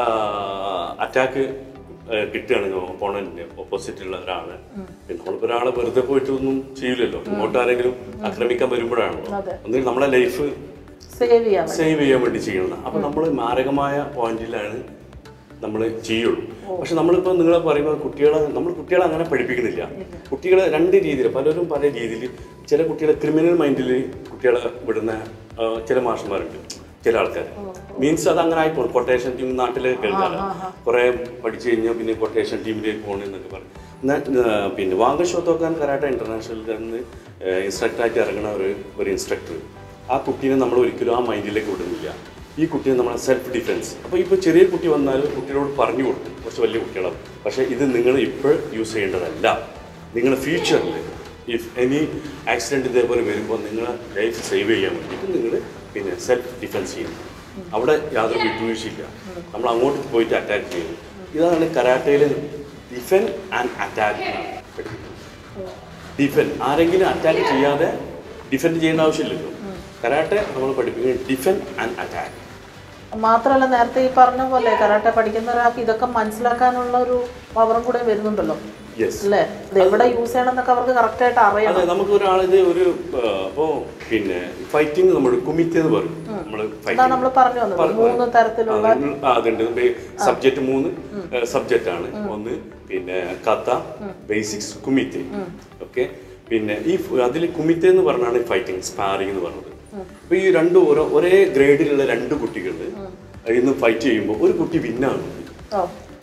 അറ്റാക്ക് കിട്ടുകയാണെങ്കിൽ ഓപ്പോണന്റിന് ഓപ്പോസിറ്റുള്ള ഒരാളെ പിന്നെ നമ്മളിപ്പോൾ ഒരാളെ വെറുതെ പോയിട്ട് ഒന്നും ചെയ്യില്ലല്ലോ ഇങ്ങോട്ട് ആരെങ്കിലും ആക്രമിക്കാൻ വരുമ്പോഴാണല്ലോ അതെ. എന്നിട്ട് നമ്മളെ ലൈഫ് സേവ് ചെയ്യാൻ വേണ്ടി. സേവ് ചെയ്യാൻ വേണ്ടി ചെയ്യണം അപ്പൊ നമ്മൾ മാരകമായ പോയിന്റിലാണ് നമ്മൾ ചെയ്യുള്ളൂ പക്ഷെ നമ്മളിപ്പോൾ നിങ്ങളെ പറയുമ്പോൾ കുട്ടികളെ നമ്മൾ കുട്ടികളെ അങ്ങനെ പഠിപ്പിക്കുന്നില്ല കുട്ടികളെ രണ്ട് രീതിയിൽ പലരും പല രീതിയിൽ ചില കുട്ടികളെ ക്രിമിനൽ മൈൻഡിൽ കുട്ടികളെ വിടുന്ന ആ, ചില മാഷന്മാരുണ്ട് ചില ആൾക്കാർ മീൻസ് അത് അങ്ങനെ ആയിപ്പോകും കൊട്ടേഷൻ ടീം നാട്ടിൽ കേൾക്കാറ് കുറെ പഠിച്ചു കഴിഞ്ഞാൽ പിന്നെ കൊട്ടേഷൻ ടീമിലേക്ക് പോകണം എന്നൊക്കെ പറയും എന്നാൽ ആ, പിന്നെ വാങ്കഷോത്തോക്കാൻ കരാട്ട ഇന്റർനാഷണലിൽ നിന്ന് ഇൻസ്ട്രക്ടറായിട്ട് ഇറങ്ങുന്ന ഒരു ഒരു ഇൻസ്ട്രക്ടർ ആ കുട്ടീനെ നമ്മൾ ഒരിക്കലും ആ മൈൻഡിലേക്ക് വിടുന്നില്ല ഈ കുട്ടിയെ നമ്മളെ സെൽഫ് ഡിഫെൻസ് അപ്പോൾ ഇപ്പോൾ ചെറിയ കുട്ടി വന്നാൽ കുട്ടികളോട് പറഞ്ഞു കൊടുക്കും കുറച്ച് വലിയ കുട്ടികളാണ് പക്ഷേ ഇത് നിങ്ങൾ ഇപ്പോൾ യൂസ് ചെയ്യേണ്ടതല്ല നിങ്ങൾ ഫ്യൂച്ചറിൽ ഇഫ് എനി ആക്സിഡൻറ്റ് ഇതേപോലെ വരുമ്പോൾ നിങ്ങളെ ലൈഫ് സേവ് ചെയ്യാൻ വേണ്ടിയിട്ട് നിങ്ങൾ പിന്നെ സെൽഫ് ഡിഫെൻസ് ചെയ്യുന്നു അവിടെ യാതൊരു വിട്ടുവീഴ്ചയില്ല നമ്മൾ അങ്ങോട്ട് പോയിട്ട് അറ്റാക്ക് ചെയ്യുന്നു ഇതാണ് കരാട്ടയിൽ ഡിഫെൻ ആൻഡ് അറ്റാക്ക് പഠിപ്പിക്കുന്നത് ഡിഫെൻഡ് ആരെങ്കിലും അറ്റാക്ക് ചെയ്യാതെ ഡിഫെൻഡ് ചെയ്യേണ്ട ആവശ്യമില്ലല്ലോ കരാട്ടെ നമ്മൾ പഠിപ്പിക്കുന്നത് ഡിഫെൻഡ് ആൻഡ് അറ്റാക്ക് മാത്രമല്ല നേരത്തെ ഈ പറഞ്ഞ പോലെ കരാട്ടെ പഠിക്കുന്ന ഒരാൾക്ക് ഇതൊക്കെ മനസ്സിലാക്കാനുള്ള ഒരു പവറും കൂടെ വരുന്നുണ്ടല്ലോ യെസ് അല്ലേ ഇത് എവിടെ യൂസ് ചെയ്യണം എന്നൊക്കെ അവർക്ക് കറക്റ്റ് ആയിട്ട് അറിയാം അതെ നമുക്ക് ഒരാളിത് ഒരു അപ്പോൾ പിന്നെ ഫൈറ്റിംഗ് നമ്മൾ കുമിറ്റ് എന്ന് പറയും നമ്മൾ അതാ നമ്മൾ പറഞ്ഞു വന്നത് മൂന്ന് തരത്തിലുള്ള അതുണ്ട് സബ്ജക്റ്റ് മൂന്ന് സബ്ജക്റ്റ് ആണ് ഒന്ന് പിന്നെ കഥ ബേസിക്സ് കുമിത്തെ ഓക്കെ പിന്നെ ഈ അതിൽ കുമിത്തെ എന്ന് പറഞ്ഞാണ് ഫൈറ്റിംഗ് സ്പാറിംഗ് എന്ന് പറഞ്ഞത് അപ്പൊ ഈ രണ്ട് ഓരോ ഒരേ ഗ്രേഡിലുള്ള രണ്ട് കുട്ടികൾ ഇന്ന് ഫൈറ്റ് ചെയ്യുമ്പോൾ ഒരു കുട്ടി വിന്നാണ് ഓ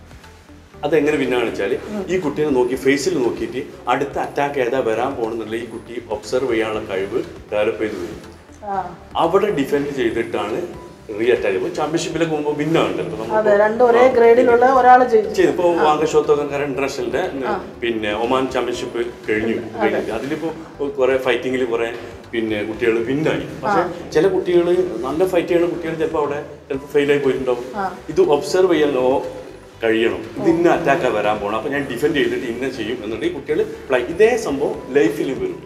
അതെങ്ങനെ വിന്നാണ് വെച്ചാൽ ഈ കുട്ടീനെ നോക്കി ഫേസിൽ നോക്കിയിട്ട് അടുത്ത അറ്റാക്ക് ഏതാ വരാൻ പോകണമെന്നുള്ള ഈ കുട്ടി ഒബ്സർവ് ചെയ്യാനുള്ള കഴിവ് ഡെവലപ്പ് ചെയ്ത് വരും ആ അവിടെ ഡിഫെൻഡ് ചെയ്തിട്ടാണ് റീ അറ്റാക്ക് ഇപ്പോൾ ചാമ്പ്യൻഷിപ്പിലൊക്കെ പോകുമ്പോൾ വിന്നാണ് ഇപ്പോൾ നമ്മൾ അതെ രണ്ട് ഒരേ ഗ്രേഡിലുള്ള ഒരാൾ ജയിച്ചു ചെയ്തിപ്പോ വാങ്കഷോത്തോക്കൻ ഇന്റർനാഷണലിന്റെ പിന്നെ ഒമാൻ ചാമ്പ്യൻഷിപ്പ് കഴിഞ്ഞു കഴിഞ്ഞു അതിലിപ്പോ കുറെ ഫൈറ്റിങ്ങിൽ കുറെ പിന്നെ കുട്ടികൾ വിന്നായി പക്ഷെ ചില കുട്ടികൾ നല്ല ഫൈറ്റ് ചെയ്യുന്ന കുട്ടികൾ ചിലപ്പോൾ അവിടെ ചിലപ്പോൾ ഫെയിൽ ആയി പോയിട്ടുണ്ടാവും ഇത് ഒബ്സർവ് ചെയ്യാൻ ഓ കഴിയണം ഇത് ഇന്ന അറ്റാക്കാ വരാൻ പോകണം അപ്പൊ ഞാൻ ഡിഫെൻഡ് ചെയ്തിട്ട് ഇന്ന ചെയ്യും എന്നുണ്ടെങ്കിൽ കുട്ടികൾ പ്ലൈ ഇതേ സംഭവം ലൈഫിലും വരും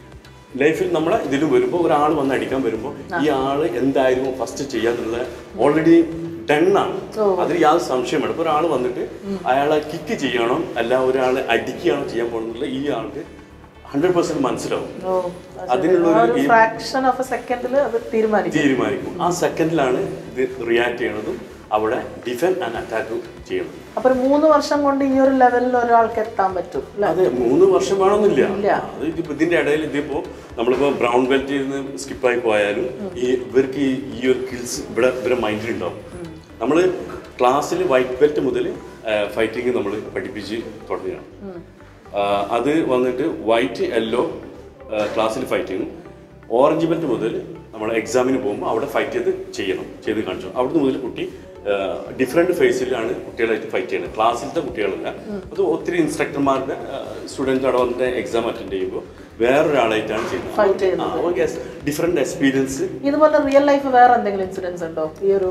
ലൈഫിൽ നമ്മളെ ഇതിലും വരുമ്പോൾ ഒരാൾ വന്ന് അടിക്കാൻ വരുമ്പോൾ ഈ ആള് എന്തായിരുന്നു ഫസ്റ്റ് ചെയ്യാന്നുള്ളത് ഓൾറെഡി ഡണ്ണാണ് അതിൽ യാതൊരു സംശയം വേണം ഇപ്പോൾ ഒരാൾ വന്നിട്ട് അയാളെ കിക്ക് ചെയ്യണം അല്ല ഒരാളെ അടിക്കുകയാണോ ചെയ്യാൻ പോകുന്നത് ഈ ആൾക്ക് ഹൺഡ്രഡ് പെർസെന്റ് മനസ്സിലാവും ഓ അതിനുള്ള ആ ഒരു ഒരു ഫ്രാക്ഷൻ ഓഫ് എ സെക്കൻഡിൽ അത് തീരുമാനിക്കും തീരുമാനിക്കും ആ സെക്കൻഡിലാണ് ഇത് റിയാക്ട് ചെയ്യണതും അവിടെ ഡിഫെൻഡ് ആൻഡ് അറ്റാക്ക് ചെയ്യണം അപ്പൊ ഒരു മൂന്ന് വർഷം കൊണ്ട് ഈ ഒരു ലെവലിൽ ഒരാൾക്ക് എത്താൻ പറ്റും അല്ലെ അതെ മൂന്ന് വർഷം വേണമെന്നില്ല ഇല്ല. അത് ഇതിപ്പോ ഇതിന്റെ ഇടയിൽ ഇതിപ്പോ നമ്മളിപ്പോ ബ്രൗൺ ബെൽറ്റിൽ നിന്ന് സ്കിപ്പായി പോയാലും ഈ ഇവർക്ക് ഈ ഈ ഒരു കിൽസ് ഇവിടെ ഇവരെ മൈൻഡിൽ ഉണ്ടാവും നമ്മൾ ക്ലാസ്സിൽ വൈറ്റ് ബെൽറ്റ് മുതൽ ഫൈറ്റിംഗ് നമ്മൾ പഠിപ്പിച്ച് തുടങ്ങുകയാണ് ആ, അത് വന്നിട്ട് വൈറ്റ് യെല്ലോ ക്ലാസ്സിൽ ഫൈറ്റിങ്ങും ഓറഞ്ച് ബെൽറ്റ് മുതൽ നമ്മൾ എക്സാമിന് പോകുമ്പോൾ അവിടെ ഫൈറ്റ് ചെയ്ത് ചെയ്യണം ചെയ്ത് കാണിച്ചു അവിടുന്ന് മുതൽ കുട്ടി ഡിഫറെൻറ്റ് ഫേസിലാണ് കുട്ടികളായിട്ട് ഫൈറ്റ് ചെയ്യുന്നത് ക്ലാസ്സിലത്തെ കുട്ടികളല്ല അത് ഒത്തിരി ഇൻസ്ട്രക്ടർമാരുടെ സ്റ്റുഡൻസ് അവിടെ വന്നിട്ട് എക്സാം അറ്റൻഡ് ചെയ്യുമ്പോൾ വേറൊരാളായിട്ടാണ് Fight ചെയ്യുന്നത് ഡിഫറെൻറ്റ് എക്സ്പീരിയൻസ് ഇതുപോലെ റിയൽ ലൈഫ് വേറെ എന്തെങ്കിലും ഇൻസിഡൻസ് ഉണ്ടോ ഈ ഒരു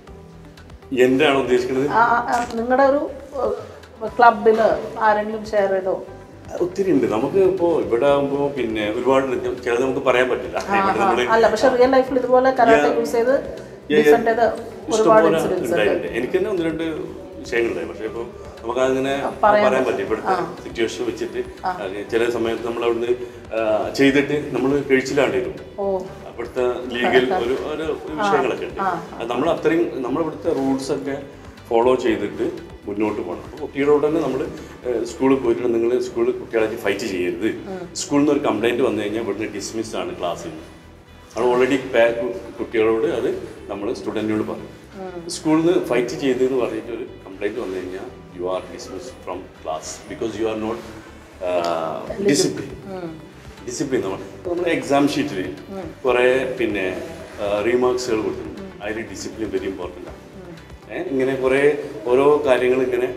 എന്താണ് ഉദ്ദേശിക്കുന്നത് നിങ്ങളുടെ ഒരു ക്ലബില് ആരെങ്കിലും ഷെയർ ചെയ്തോ ഒത്തിരി ഉണ്ട് നമുക്ക് ഇപ്പോൾ ഇവിടെ ആകുമ്പോൾ പിന്നെ ഒരുപാട് ഉണ്ട്. ചിലത് നമുക്ക് പറയാൻ പറ്റില്ല ഇവിടെ നമ്മള് അല്ല പക്ഷെ റിയൽ ലൈഫിൽ ഇതുപോലെ കരാട്ടെ യൂസ് ചെയ്ത് ഡിഫെൻഡ് ചെയ്ത് ഒരുപാട് ഇഷ്ടംപോലെ ഇൻസിഡൻസ് ഉണ്ട് ഉണ്ടായിട്ടുണ്ട് എനിക്ക് തന്നെ ഒന്ന് രണ്ട് വിഷയങ്ങളുണ്ടായി പക്ഷേ ഇപ്പോൾ നമുക്ക് അതിങ്ങനെ പറയാൻ പറ്റും ഇവിടുത്തെ സിറ്റുവേഷൻ വെച്ചിട്ട് അത് ചില സമയത്ത് നമ്മൾ അവിടുന്ന് ആ, ചെയ്തിട്ട് നമ്മൾ കഴിച്ചില്ലാണ്ടിരും ഓ അവിടുത്തെ ലീഗൽ ഒരു ഒരു വിഷയങ്ങളൊക്കെ ഉണ്ട് അത് നമ്മൾ അത്രയും നമ്മളിവിടുത്തെ റൂൾസ് ഒക്കെ ഫോളോ ചെയ്തിട്ട് മുന്നോട്ട് പോകണം അപ്പോൾ കുട്ടികളോട് തന്നെ നമ്മൾ സ്കൂളിൽ പോയിട്ട് നിങ്ങൾ സ്കൂളിൽ കുട്ടികളായിട്ട് ഫൈറ്റ് ചെയ്യരുത് സ്കൂളിൽ നിന്ന് ഒരു കംപ്ലൈൻറ്റ് വന്നു കഴിഞ്ഞാൽ ഇവിടുന്ന് ഡിസ്മിസ് ആണ് ക്ലാസ്സിൽ നിന്ന് അത് ഓൾറെഡി കുട്ടികളോട് അത് നമ്മൾ സ്റ്റുഡൻറ്റിനോട് പറയും സ്കൂളിൽ നിന്ന് ഫൈറ്റ് ചെയ്തു എന്ന് പറഞ്ഞിട്ട് ഒരു കംപ്ലൈൻറ്റ് വന്നു കഴിഞ്ഞാൽ you are dismiss from class because you are not discipline discipline നമ്മൾ ഇപ്പോൾ നമ്മൾ എക്സാം ഷീറ്റിൽ കുറേ പിന്നെ റീമാർക്സുകൾ കൊടുത്തിട്ടുണ്ട് അതിൽ ഡിസിപ്ലിൻ വെരി ഇമ്പോർട്ടൻ്റ് ആണ് ഏഹ് ഇങ്ങനെ കുറേ ഓരോ കാര്യങ്ങൾ ഇങ്ങനെ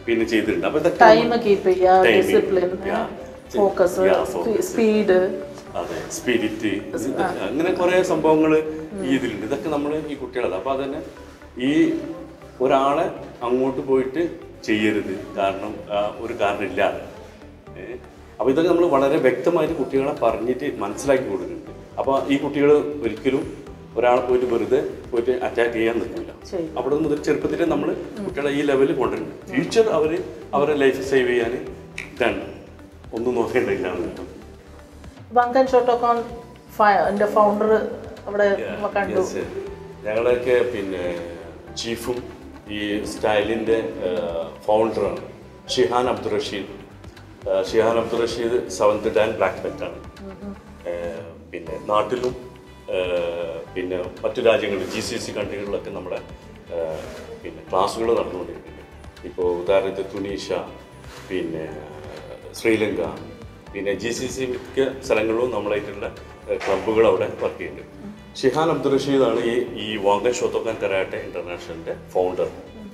പിന്നെ ചെയ്തിട്ടുണ്ട് അപ്പൊ ഇതൊക്കെ ടൈം കീപ്പ് ചെയ്യുക Timing, discipline yeah. Focus Yeah, focus. Speed അതെ സ്പിരിറ്റ് അങ്ങനെ കുറെ സംഭവങ്ങൾ ഈ ഇതിലുണ്ട് ഇതൊക്കെ നമ്മൾ ഈ കുട്ടികളത് അപ്പൊ അതന്നെ ഈ ഒരാളെ അങ്ങോട്ട് പോയിട്ട് ചെയ്യരുത് കാരണം ആ, ഒരു കാരണം ഇല്ലാതെ ഏ? അപ്പൊ ഇതൊക്കെ നമ്മൾ വളരെ വ്യക്തമായിട്ട് കുട്ടികളെ പറഞ്ഞിട്ട് മനസ്സിലാക്കി കൊടുക്കുന്നുണ്ട് അപ്പൊ ഈ കുട്ടികൾ ഒരിക്കലും ഒരാളെ പോയിട്ട് വെറുതെ പോയിട്ട് അറ്റാക്ക് ചെയ്യാൻ നിൽക്കില്ല ചെയ്യും. അവിടെ മുതൽ ചെറുപ്പത്തിൽ നമ്മൾ കുട്ടികളെ ഈ ലെവലിൽ കൊണ്ടുവരുന്നുണ്ട് ഫ്യൂച്ചർ അവർ അവരുടെ ലൈഫ് സേവ് ചെയ്യാൻ ഇതാണ് ഒന്നും നോക്കേണ്ടില്ല എന്ന് വങ്കൻ ഷോട്ടോക്കോൺ എൻ്റെ ഫൗണ്ടർ അവിടെ കണ്ടു Yes, yes. ഞങ്ങളൊക്കെ പിന്നെ ചീഫും ഈ സ്റ്റൈലിൻ്റെ ഫൗണ്ടറാണ് ഷിഹാൻ അബ്ദുൾ റഷീദ് ആ, shihan Abdul Rasheed seventh dan black ബെൽറ്റാണ് പിന്നെ നാട്ടിലും ആ, പിന്നെ മറ്റു രാജ്യങ്ങളിൽ ജി സി സി കൺട്രികളിലൊക്കെ നമ്മുടെ ആ, പിന്നെ ക്ലാസ്സുകൾ നടന്നുകൊണ്ടിരിക്കുന്നുണ്ട് ഇപ്പോൾ ഉദാഹരണത്തിന് തുനീഷ പിന്നെ ശ്രീലങ്ക പിന്നെ ജി സി സി മിക്ക സ്ഥലങ്ങളിലും നമ്മളായിട്ടുള്ള ക്ലബ്ബുകൾ അവിടെ വർക്ക് ചെയ്യുന്നുണ്ട് ഷിഹാൻ അബ്ദുൾ റഷീദാണ് ഈ ഈ വാങ്കൻ ഷോത്തോക്കാൻ കരാട്ടെ ഇന്റർനാഷണലിന്റെ ഫൗണ്ടർ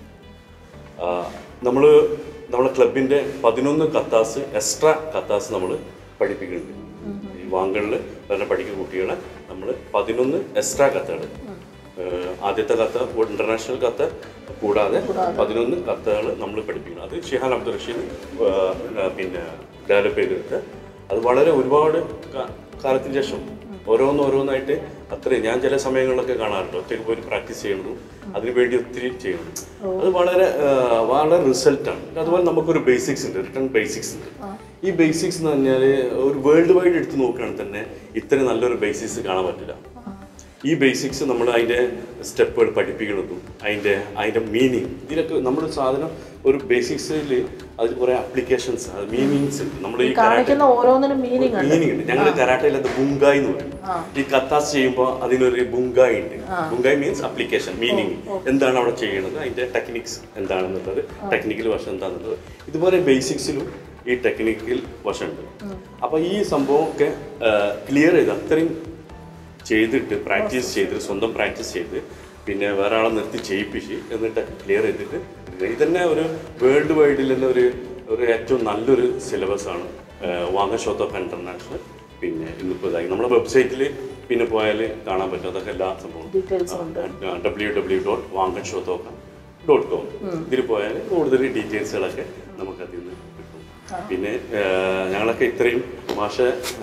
നമ്മൾ നമ്മളെ ക്ലബിന്റെ പതിനൊന്ന് കത്താസ് എക്സ്ട്രാ കത്താസ് നമ്മൾ പഠിപ്പിക്കുന്നുണ്ട് ഈ വാങ്കണിൽ തന്നെ പഠിക്കുന്ന കുട്ടികളെ നമ്മൾ പതിനൊന്ന് എക്സ്ട്രാ കത്തുകൾ ആദ്യത്തെ കത്ത് ഇന്റർനാഷണൽ കത്ത് കൂടാതെ പതിനൊന്ന് കത്തുകൾ നമ്മൾ പഠിപ്പിക്കണം അത് ഷിഹാൻ അബ്ദുൾ റഷീദ് ആ, പിന്നെ ഡെവലപ്പ് ചെയ്തെടുത്ത് അത് വളരെ ഒരുപാട് കാ- കാലത്തിന് ശേഷം ഓരോന്നോരോന്നായിട്ട് അത്രയും ഞാൻ ചില സമയങ്ങളിലൊക്കെ കാണാറുണ്ട് ഒറ്റയ്ക്ക് പോയി പ്രാക്ടീസ് ചെയ്യണതും അതിനു വേണ്ടി ഒത്തിരി ചെയ്യണം അത് വളരെ ആ, വളരെ റിസൾട്ടാണ് അതുപോലെ നമുക്കൊരു ബേസിക്സ് ഉണ്ട് റിട്ടേൺ ബേസിക്സ് ഉണ്ട് ഈ ബേസിക്സ് എന്ന് പറഞ്ഞാൽ ഒരു വേൾഡ് വൈഡ് എടുത്ത് നോക്കുകയാണെങ്കിൽ തന്നെ ഇത്രയും നല്ലൊരു ബേസിക്സ് കാണാൻ പറ്റില്ല ഈ ബേസിക്സ് നമ്മൾ അതിൻ്റെ സ്റ്റെപ്പുകൾ പഠിപ്പിക്കുന്നതും അതിൻ്റെ അതിൻ്റെ മീനിങ് ഇതിലൊക്കെ നമ്മുടെ സാധനം ഒരു ബേസിക്സിൽ അതിൽ കുറേ അപ്ലിക്കേഷൻസ് അത് മീനിങ്സ് ഉണ്ട് നമ്മൾ ഈ കരാട്ടെ കാണിക്കുന്ന ഓരോന്നിനും മീനിങ് ഉണ്ട് മീനിങ് ഉണ്ട് ഞങ്ങൾ കരാട്ടയിൽ അത് ബുങ്കായ് എന്ന് പറയും ഈ കത്താസ് ചെയ്യുമ്പോൾ അതിനൊരു ബുങ്കായ് ഉണ്ട് ബുങ്കായ് മീൻസ് അപ്ലിക്കേഷൻ മീനിങ് എന്താണ് അവിടെ ചെയ്യുന്നത് അതിന്റെ ടെക്നിക്സ് എന്താണെന്നുള്ളത് ടെക്നിക്കൽ വശം എന്താണെന്നുള്ളത് ഇതുപോലെ ബേസിക്സിലും ഈ ടെക്നിക്കൽ വശമുണ്ട് അപ്പൊ ഈ സംഭവം ഒക്കെ ക്ലിയർ ചെയ്ത് അത്രയും ചെയ്തിട്ട് പ്രാക്ടീസ് ചെയ്തിട്ട് സ്വന്തം പ്രാക്ടീസ് ചെയ്ത് പിന്നെ വേറെ ആളെ നിർത്തി ചെയ്യിപ്പിച്ച് എന്നിട്ട് ക്ലിയർ ചെയ്തിട്ട് ഇതന്നെ ഒരു വേൾഡ് വൈഡിൽ തന്നെ ഒരു ഒരു ഏറ്റവും നല്ലൊരു സിലബസ് ആണ് വാങ്ങ ഷോത്ത് ഓഫ് ഇന്റർനാഷണൽ പിന്നെ ഇന്നിപ്പോൾ ഇതായി നമ്മുടെ വെബ്സൈറ്റിൽ പിന്നെ പോയാൽ കാണാൻ പറ്റും അതൊക്കെ എല്ലാ സംഭവം ഡീറ്റെയിൽസ് ഉണ്ട് ഡബ്ല്യൂ ഡബ്ല്യൂ ഡോട്ട് വാങ്ങൻ ഷോ തോക്കാം ഡോട്ട് കോം ഇതിൽ പോയാൽ കൂടുതൽ ഡീറ്റെയിൽസുകളൊക്കെ നമുക്ക് അതിൽ നിന്ന് കിട്ടും പിന്നെ ആ, ഞങ്ങളൊക്കെ ഇത്രയും മാഷ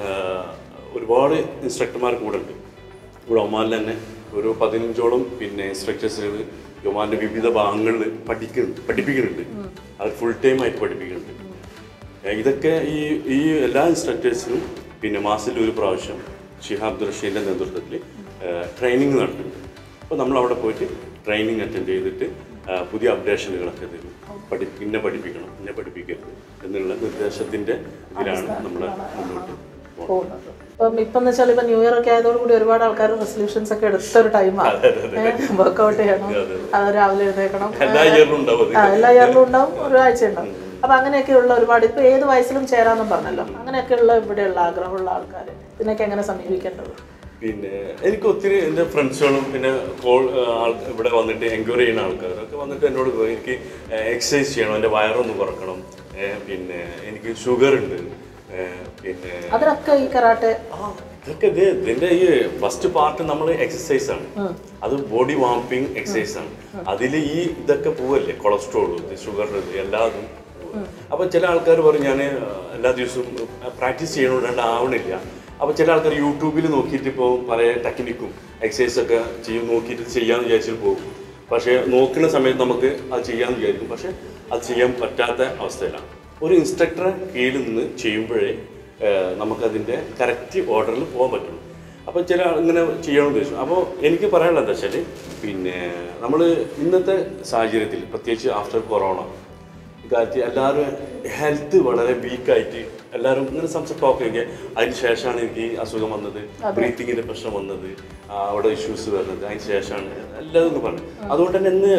ഒരുപാട് ഇൻസ്ട്രക്ടർമാർ കൂടെ ഉണ്ട് ഇവിടെ ഒമാനിൽ തന്നെ ഒരു പതിനഞ്ചോളം പിന്നെ ഇൻസ്ട്രക്ടേഴ്സുകൾ ഒമാന്റെ വിവിധ ഭാഗങ്ങളിൽ പഠിക്കുന്നുണ്ട് പഠിപ്പിക്കുന്നുണ്ട് അത് ഫുൾ ടൈം ആയിട്ട് പഠിപ്പിക്കുന്നുണ്ട് ഏ, ഇതൊക്കെ ഈ ഈ എല്ലാ ഇൻസ്ട്രക്ടേഴ്സിനും പിന്നെ മാസത്തിൽ ഒരു പ്രാവശ്യം ഷിഹാബ് റഷീദിൻ്റെ നേതൃത്വത്തിൽ ട്രെയിനിങ് നടത്തുന്നുണ്ട് അപ്പോൾ നമ്മൾ അവിടെ പോയിട്ട് ട്രെയിനിങ് അറ്റൻഡ് ചെയ്തിട്ട് ആ, പുതിയ അപ്ഡേഷനുകളൊക്കെ തരും പഠി പിന്നെ പഠിപ്പിക്കണം പിന്നെ പഠിപ്പിക്കരുത് എന്നുള്ള നിർദ്ദേശത്തിൻ്റെ ഇതിലാണ് നമ്മൾ മുന്നോട്ട് പോകുന്നത് പോകുന്നത് ഇപ്പം ഇപ്പം എന്ന് വെച്ചാൽ ഇപ്പം ന്യൂ ഇയർ ഒക്കെ ആയതോടുകൂടി ഒരുപാട് ആൾക്കാർ റെസൊല്യൂഷൻസ് ഒക്കെ എടുത്തൊരു ടൈമാണ് വർക്കൗട്ട് ചെയ്യണം അത് രാവിലെ എഴുന്നേക്കണം എല്ലാ ഇയറിലും ഉണ്ടാവും അത് ആ എല്ലാ ഇയറിലും ഉണ്ടാവും ഒരാഴ്ച ഉണ്ടാവും അപ്പൊ അങ്ങനെയൊക്കെയുള്ള ഒരുപാട് ഇപ്പൊ ഏത് വയസ്സിലും ചേരാന്നും പറഞ്ഞല്ലോ അങ്ങനെയൊക്കെയുള്ള ഇവിടെയുള്ള ആഗ്രഹമുള്ള ആൾക്കാർ ഇതിനൊക്കെ എങ്ങനെ സമീപിക്കേണ്ടത് പിന്നെ എനിക്ക് ഒത്തിരി എൻ്റെ ഫ്രണ്ട്സുകളും പിന്നെ കോൾ ആൾ ഇവിടെ വന്നിട്ട് എൻക്വയറി ചെയ്യുന്ന ആൾക്കാരൊക്കെ വന്നിട്ട് എന്നോട് പറയും, എനിക്ക് എക്സസൈസ് ചെയ്യണം എൻ്റെ വയറൊന്ന് കുറക്കണം ഏ, പിന്നെ എനിക്ക് ഷുഗർ ഉണ്ട് ഏ, പിന്നെ അതിനൊക്കെ ഈ കരാട്ടെ ആ, ഇതൊക്കെ ഇത് ഇതിന്റെ ഈ ഫസ്റ്റ് പാർട്ട് നമ്മൾ എക്സസൈസ് ആണ് അത് ബോഡി വാമിങ് എക്സസൈസ് ആണ് അതിൽ ഈ ഇതൊക്കെ പോവല്ലേ കൊളസ്ട്രോൾ ഷുഗർ എല്ലാതും പോവും. അപ്പൊ ചില ആൾക്കാർ പറയും ഞാൻ എല്ലാ ദിവസവും പ്രാക്ടീസ് ചെയ്യണോണ്ട് ആവണില്ല അപ്പൊ ചില ആൾക്കാർ യൂട്യൂബിൽ നോക്കിയിട്ട് ഇപ്പോൾ പല ടെക്നിക്കും എക്സസൈസ് ഒക്കെ ചെയ്യും നോക്കിയിട്ട് ചെയ്യാന്ന് വിചാരിച്ചിട്ട് പോകും പക്ഷേ നോക്കുന്ന സമയത്ത് നമുക്ക് അത് ചെയ്യാന്ന് വിചാരിക്കും പക്ഷെ അത് ചെയ്യാൻ പറ്റാത്ത അവസ്ഥയിലാണ് ഒരു ഇൻസ്ട്രക്ടറെ കീഴിൽ നിന്ന് ചെയ്യുമ്പോഴേ ഏഹ് നമുക്കതിൻ്റെ കറക്റ്റ് ഓർഡറിൽ പോകാൻ പറ്റുള്ളൂ അപ്പോൾ ചില ആൾ ഇങ്ങനെ ചെയ്യണമെന്ന് ഉദ്ദേശിച്ചു അപ്പോൾ എനിക്ക് പറയാനുള്ളത് എന്താ വെച്ചാൽ പിന്നെ നമ്മൾ ഇന്നത്തെ സാഹചര്യത്തിൽ പ്രത്യേകിച്ച് ആഫ്റ്റർ കൊറോണ ഇക്കാലത്ത് എല്ലാവരും ഹെൽത്ത് വളരെ വീക്കായിട്ട് എല്ലാവരും ഇങ്ങനെ സംസാരം ടോക്ക് ചെയ്യുക അതിന് ശേഷമാണ് എനിക്ക് ഈ അസുഖം വന്നത് ബ്രീത്തിങ്ങിൻ്റെ പ്രശ്നം വന്നത് ആ, അവിടെ ഇഷ്യൂസ് വരുന്നത് അതിന് ശേഷമാണ് എല്ലാതും എന്ന് പറഞ്ഞു അതുകൊണ്ട് തന്നെ ഇന്ന്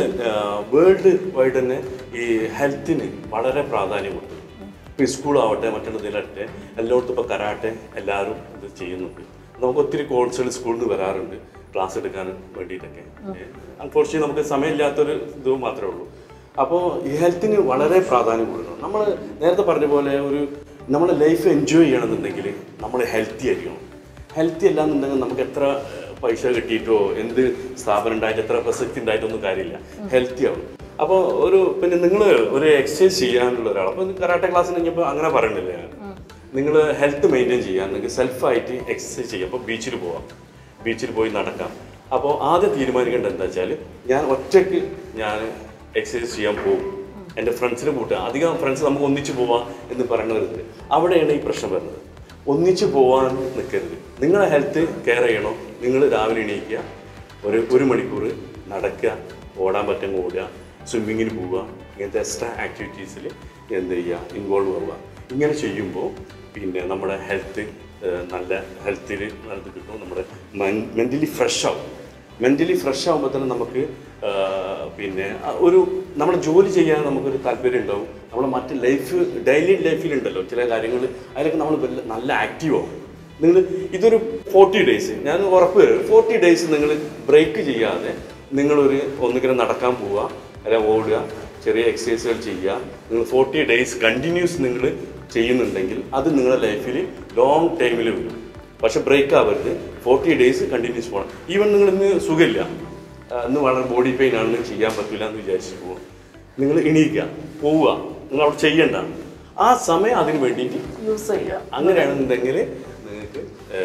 വേൾഡ് വൈഡ് തന്നെ ഈ ഹെൽത്തിന് വളരെ പ്രാധാന്യം കൊടുത്തു ഇപ്പോൾ സ്കൂളാവട്ടെ മറ്റുള്ളതിലാവട്ടെ എല്ലായിടത്തും ഇപ്പോൾ കരാട്ടെ എല്ലാവരും ഇത് ചെയ്യുന്നുണ്ട് നമുക്ക് ഒത്തിരി കോഴ്സുകൾ സ്കൂളിൽ നിന്ന് വരാറുണ്ട് ക്ലാസ് എടുക്കാൻ വേണ്ടിയിട്ടൊക്കെ അൺഫോർച്ചുനേറ്റ് നമുക്ക് സമയമില്ലാത്തൊരു ഇത് മാത്രമേ ഉള്ളൂ അപ്പോൾ ഈ ഹെൽത്തിന് വളരെ പ്രാധാന്യം കൊടുക്കണം നമ്മൾ നേരത്തെ പറഞ്ഞ പോലെ ഒരു നമ്മുടെ ലൈഫ് എൻജോയ് ചെയ്യണമെന്നുണ്ടെങ്കിൽ നമ്മൾ ഹെൽത്തി ആയിരിക്കണം ഹെൽത്തി അല്ലാന്നുണ്ടെങ്കിൽ നമുക്ക് എത്ര ഏഹ്, പൈസ കിട്ടിയിട്ടോ എന്ത് സ്ഥാപനം ഉണ്ടായിട്ട് എത്ര പ്രസക്തി ഉണ്ടായിട്ടൊന്നും കാര്യമില്ല ഹെൽത്തി ആവും അപ്പോൾ ഒരു പിന്നെ നിങ്ങൾ ഒരു എക്സസൈസ് ചെയ്യാനുള്ള ഒരാൾ അപ്പോൾ കരാട്ടെ ക്ലാസ്സിന് കഴിഞ്ഞപ്പോൾ അങ്ങനെ പറയണില്ല ഞാൻ നിങ്ങൾ ഹെൽത്ത് മെയിൻറ്റെയിൻ ചെയ്യാൻ നിങ്ങൾക്ക് സെൽഫായിട്ട് എക്സസൈസ് ചെയ്യാം അപ്പോൾ ബീച്ചിൽ പോവാം ബീച്ചിൽ പോയി നടക്കാം അപ്പോൾ ആദ്യം തീരുമാനിക്കേണ്ടത് എന്താ വെച്ചാൽ ഞാൻ ഒറ്റയ്ക്ക് ഞാൻ എക്സസൈസ് ചെയ്യാൻ പോകും എൻ്റെ ഫ്രണ്ട്സിനെ കൂട്ടുക അധികം ഫ്രണ്ട്സ് നമുക്ക് ഒന്നിച്ച് പോവാം എന്ന് പറയുന്നവരുണ്ട് അവിടെയാണ് ഈ പ്രശ്നം വരുന്നത് ഒന്നിച്ച് പോവാൻ നിൽക്കരുത് നിങ്ങളെ ഹെൽത്ത് കെയർ ചെയ്യണോ നിങ്ങൾ രാവിലെ എണീക്കുക ഒരു ഒരു മണിക്കൂർ നടക്കുക ഓടാൻ പറ്റുമെങ്കിൽ ഓടുക സ്വിമ്മിങ്ങിന് പോവുക ഇങ്ങനത്തെ എക്സ്ട്രാ ആക്ടിവിറ്റീസിൽ എന്ത് ചെയ്യുക ഇൻവോൾവ് ആവുക ഇങ്ങനെ ചെയ്യുമ്പോൾ പിന്നെ നമ്മുടെ ഹെൽത്ത് നല്ല ഹെൽത്തിൽ നല്ലത് കിട്ടും നമ്മുടെ മെൻ്റലി ഫ്രഷ് ആവും മെൻ്റലി ഫ്രഷ് ആകുമ്പോൾ തന്നെ നമുക്ക് ആ, പിന്നെ ആ ഒരു നമ്മുടെ ജോലി ചെയ്യാൻ നമുക്കൊരു താല്പര്യം ഉണ്ടാവും നമ്മുടെ മറ്റ് ലൈഫ് ഡെയിലി ലൈഫിലുണ്ടല്ലോ ചില കാര്യങ്ങൾ അതിലൊക്കെ നമ്മൾ വല്ല- നല്ല ആക്റ്റീവ് ആവും നിങ്ങൾ ഇതൊരു ഫോർട്ടി ഡേയ്സ് ഞാൻ ഉറപ്പ് തരും ഫോർട്ടി ഡേയ്സ് നിങ്ങൾ ബ്രേക്ക് ചെയ്യാതെ നിങ്ങളൊരു ഒന്നുകിലും നടക്കാൻ പോവുക അല്ലെങ്കിൽ ഓടുക ചെറിയ എക്സസൈസുകൾ ചെയ്യുക നിങ്ങൾ ഫോർട്ടി ഡേയ്സ് കണ്ടിന്യൂസ് നിങ്ങൾ ചെയ്യുന്നുണ്ടെങ്കിൽ അത് നിങ്ങളുടെ ലൈഫിൽ ലോങ് ടൈമിൽ വരും പക്ഷെ ബ്രേക്ക് ആവരുത് ഫോർട്ടി ഡേയ്സ് കണ്ടിന്യൂസ് പോകണം ഈവൻ നിങ്ങൾ ഇന്ന് സുഖമില്ല ആ, ഇന്ന് വളരെ ബോഡി പെയിൻ ആണ് ചെയ്യാൻ പറ്റില്ല എന്ന് വിചാരിച്ചു പോകും നിങ്ങൾ എണീക്കുക പോവുക നിങ്ങൾ അവിടെ ചെയ്യണ്ട ആ സമയം അതിന് വേണ്ടിയിട്ട് യൂസ് ചെയ്യുക അങ്ങനെയാണെന്നുണ്ടെങ്കിൽ നിങ്ങൾക്ക്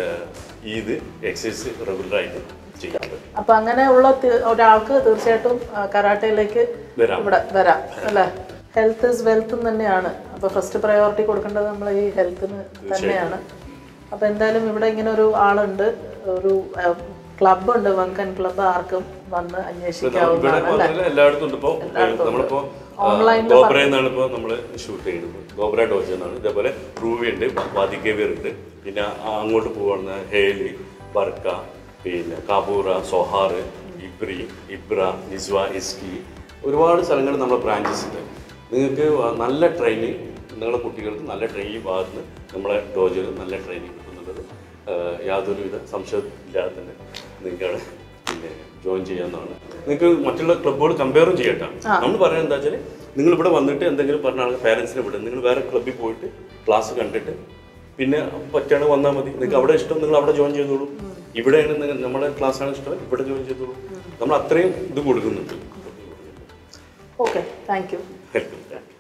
ഇത് എക്സസൈസ് റെഗുലറായിട്ട് ചെയ്യാൻ പറ്റും അപ്പൊ അങ്ങനെയുള്ള തി- ഒരാൾക്ക് തീർച്ചയായിട്ടും ആ, കരാട്ടയിലേക്ക് വരാം. ഇവിടെ വരാം അല്ലേ ഹെൽത്ത് ഇസ് വെൽത്ത് തന്നെയാണ് അപ്പൊ ഫസ്റ്റ് പ്രയോറിറ്റി കൊടുക്കേണ്ടത് നമ്മൾ ഈ ഹെൽത്തിന് തന്നെയാണ് അപ്പൊ എന്തായാലും ഇവിടെ ഇങ്ങനെ ഒരു ആളുണ്ട് ഒരു ക്ലബ് ഉണ്ട് വങ്കൻ ക്ലബ് ആർക്കും വന്ന് ഇവിടെ അന്വേഷിക്കാവുന്നതാണ് അല്ലേ മാത്രമല്ല എല്ലായിടത്തും ഉണ്ട് ഇപ്പോൾ നമ്മളിപ്പോ Online ഗോബ്ര എന്നാണ് ഇപ്പോൾ നമ്മൾ ഷൂട്ട് ചെയ്യുന്നത് ഗോബ്ര ഡോജ് എന്നാണ് ഇതേപോലെ റൂവി ഉണ്ട് വാദിക്കേവിയർ ഉണ്ട് പിന്നെ ആ അങ്ങോട്ട് പോകുന്ന ഹേലി ബർക്ക പിന്നെ Khaboura Sohar Ibri Ibra Nizwa Izki ഒരുപാട് സ്ഥലങ്ങളിൽ നമ്മുടെ ബ്രാഞ്ചസ് ഉണ്ട് നിങ്ങൾക്ക് നല്ല ട്രെയിനിങ് നിങ്ങളുടെ കുട്ടികൾക്ക് നല്ല ട്രെയിനിങ് ഭാഗത്ത് നമ്മളെ ഡോജിൽ നല്ല ട്രെയിനിങ് കിട്ടുന്നുള്ളത് ആഹ് യാതൊരുവിധ സംശയം ഇല്ലാതെ തന്നെ നിങ്ങൾക്ക് അവിടെ പിന്നെ ജോയിൻ ചെയ്യാവുന്നതാണ് നിങ്ങൾക്ക് മറ്റുള്ള ക്ലബ്ബുകൾ കമ്പയറും ചെയ്യട്ടെ നമ്മൾ പറയുന്നത് എന്താ വെച്ചാൽ നിങ്ങൾ ഇവിടെ വന്നിട്ട് എന്തെങ്കിലും പറഞ്ഞ ആൾ പാരൻസിനെ വിടും നിങ്ങൾ വേറെ ക്ലബ്ബിൽ പോയിട്ട് ക്ലാസ് കണ്ടിട്ട് പിന്നെ പറ്റുകയാണെങ്കിൽ വന്നാൽ മതി നിങ്ങൾക്ക് അവിടെ ഇഷ്ടം നിങ്ങൾ അവിടെ ജോയിൻ ചെയ്തോളൂ ഇവിടെയാണ് നിങ്ങൾ നമ്മുടെ ക്ലാസ്സാണ് ഇഷ്ടം ഇവിടെ ജോയിൻ ചെയ്തോളൂ നമ്മൾ അത്രയും ഇത് കൊടുക്കുന്നുണ്ട് okay thank you welcome thank U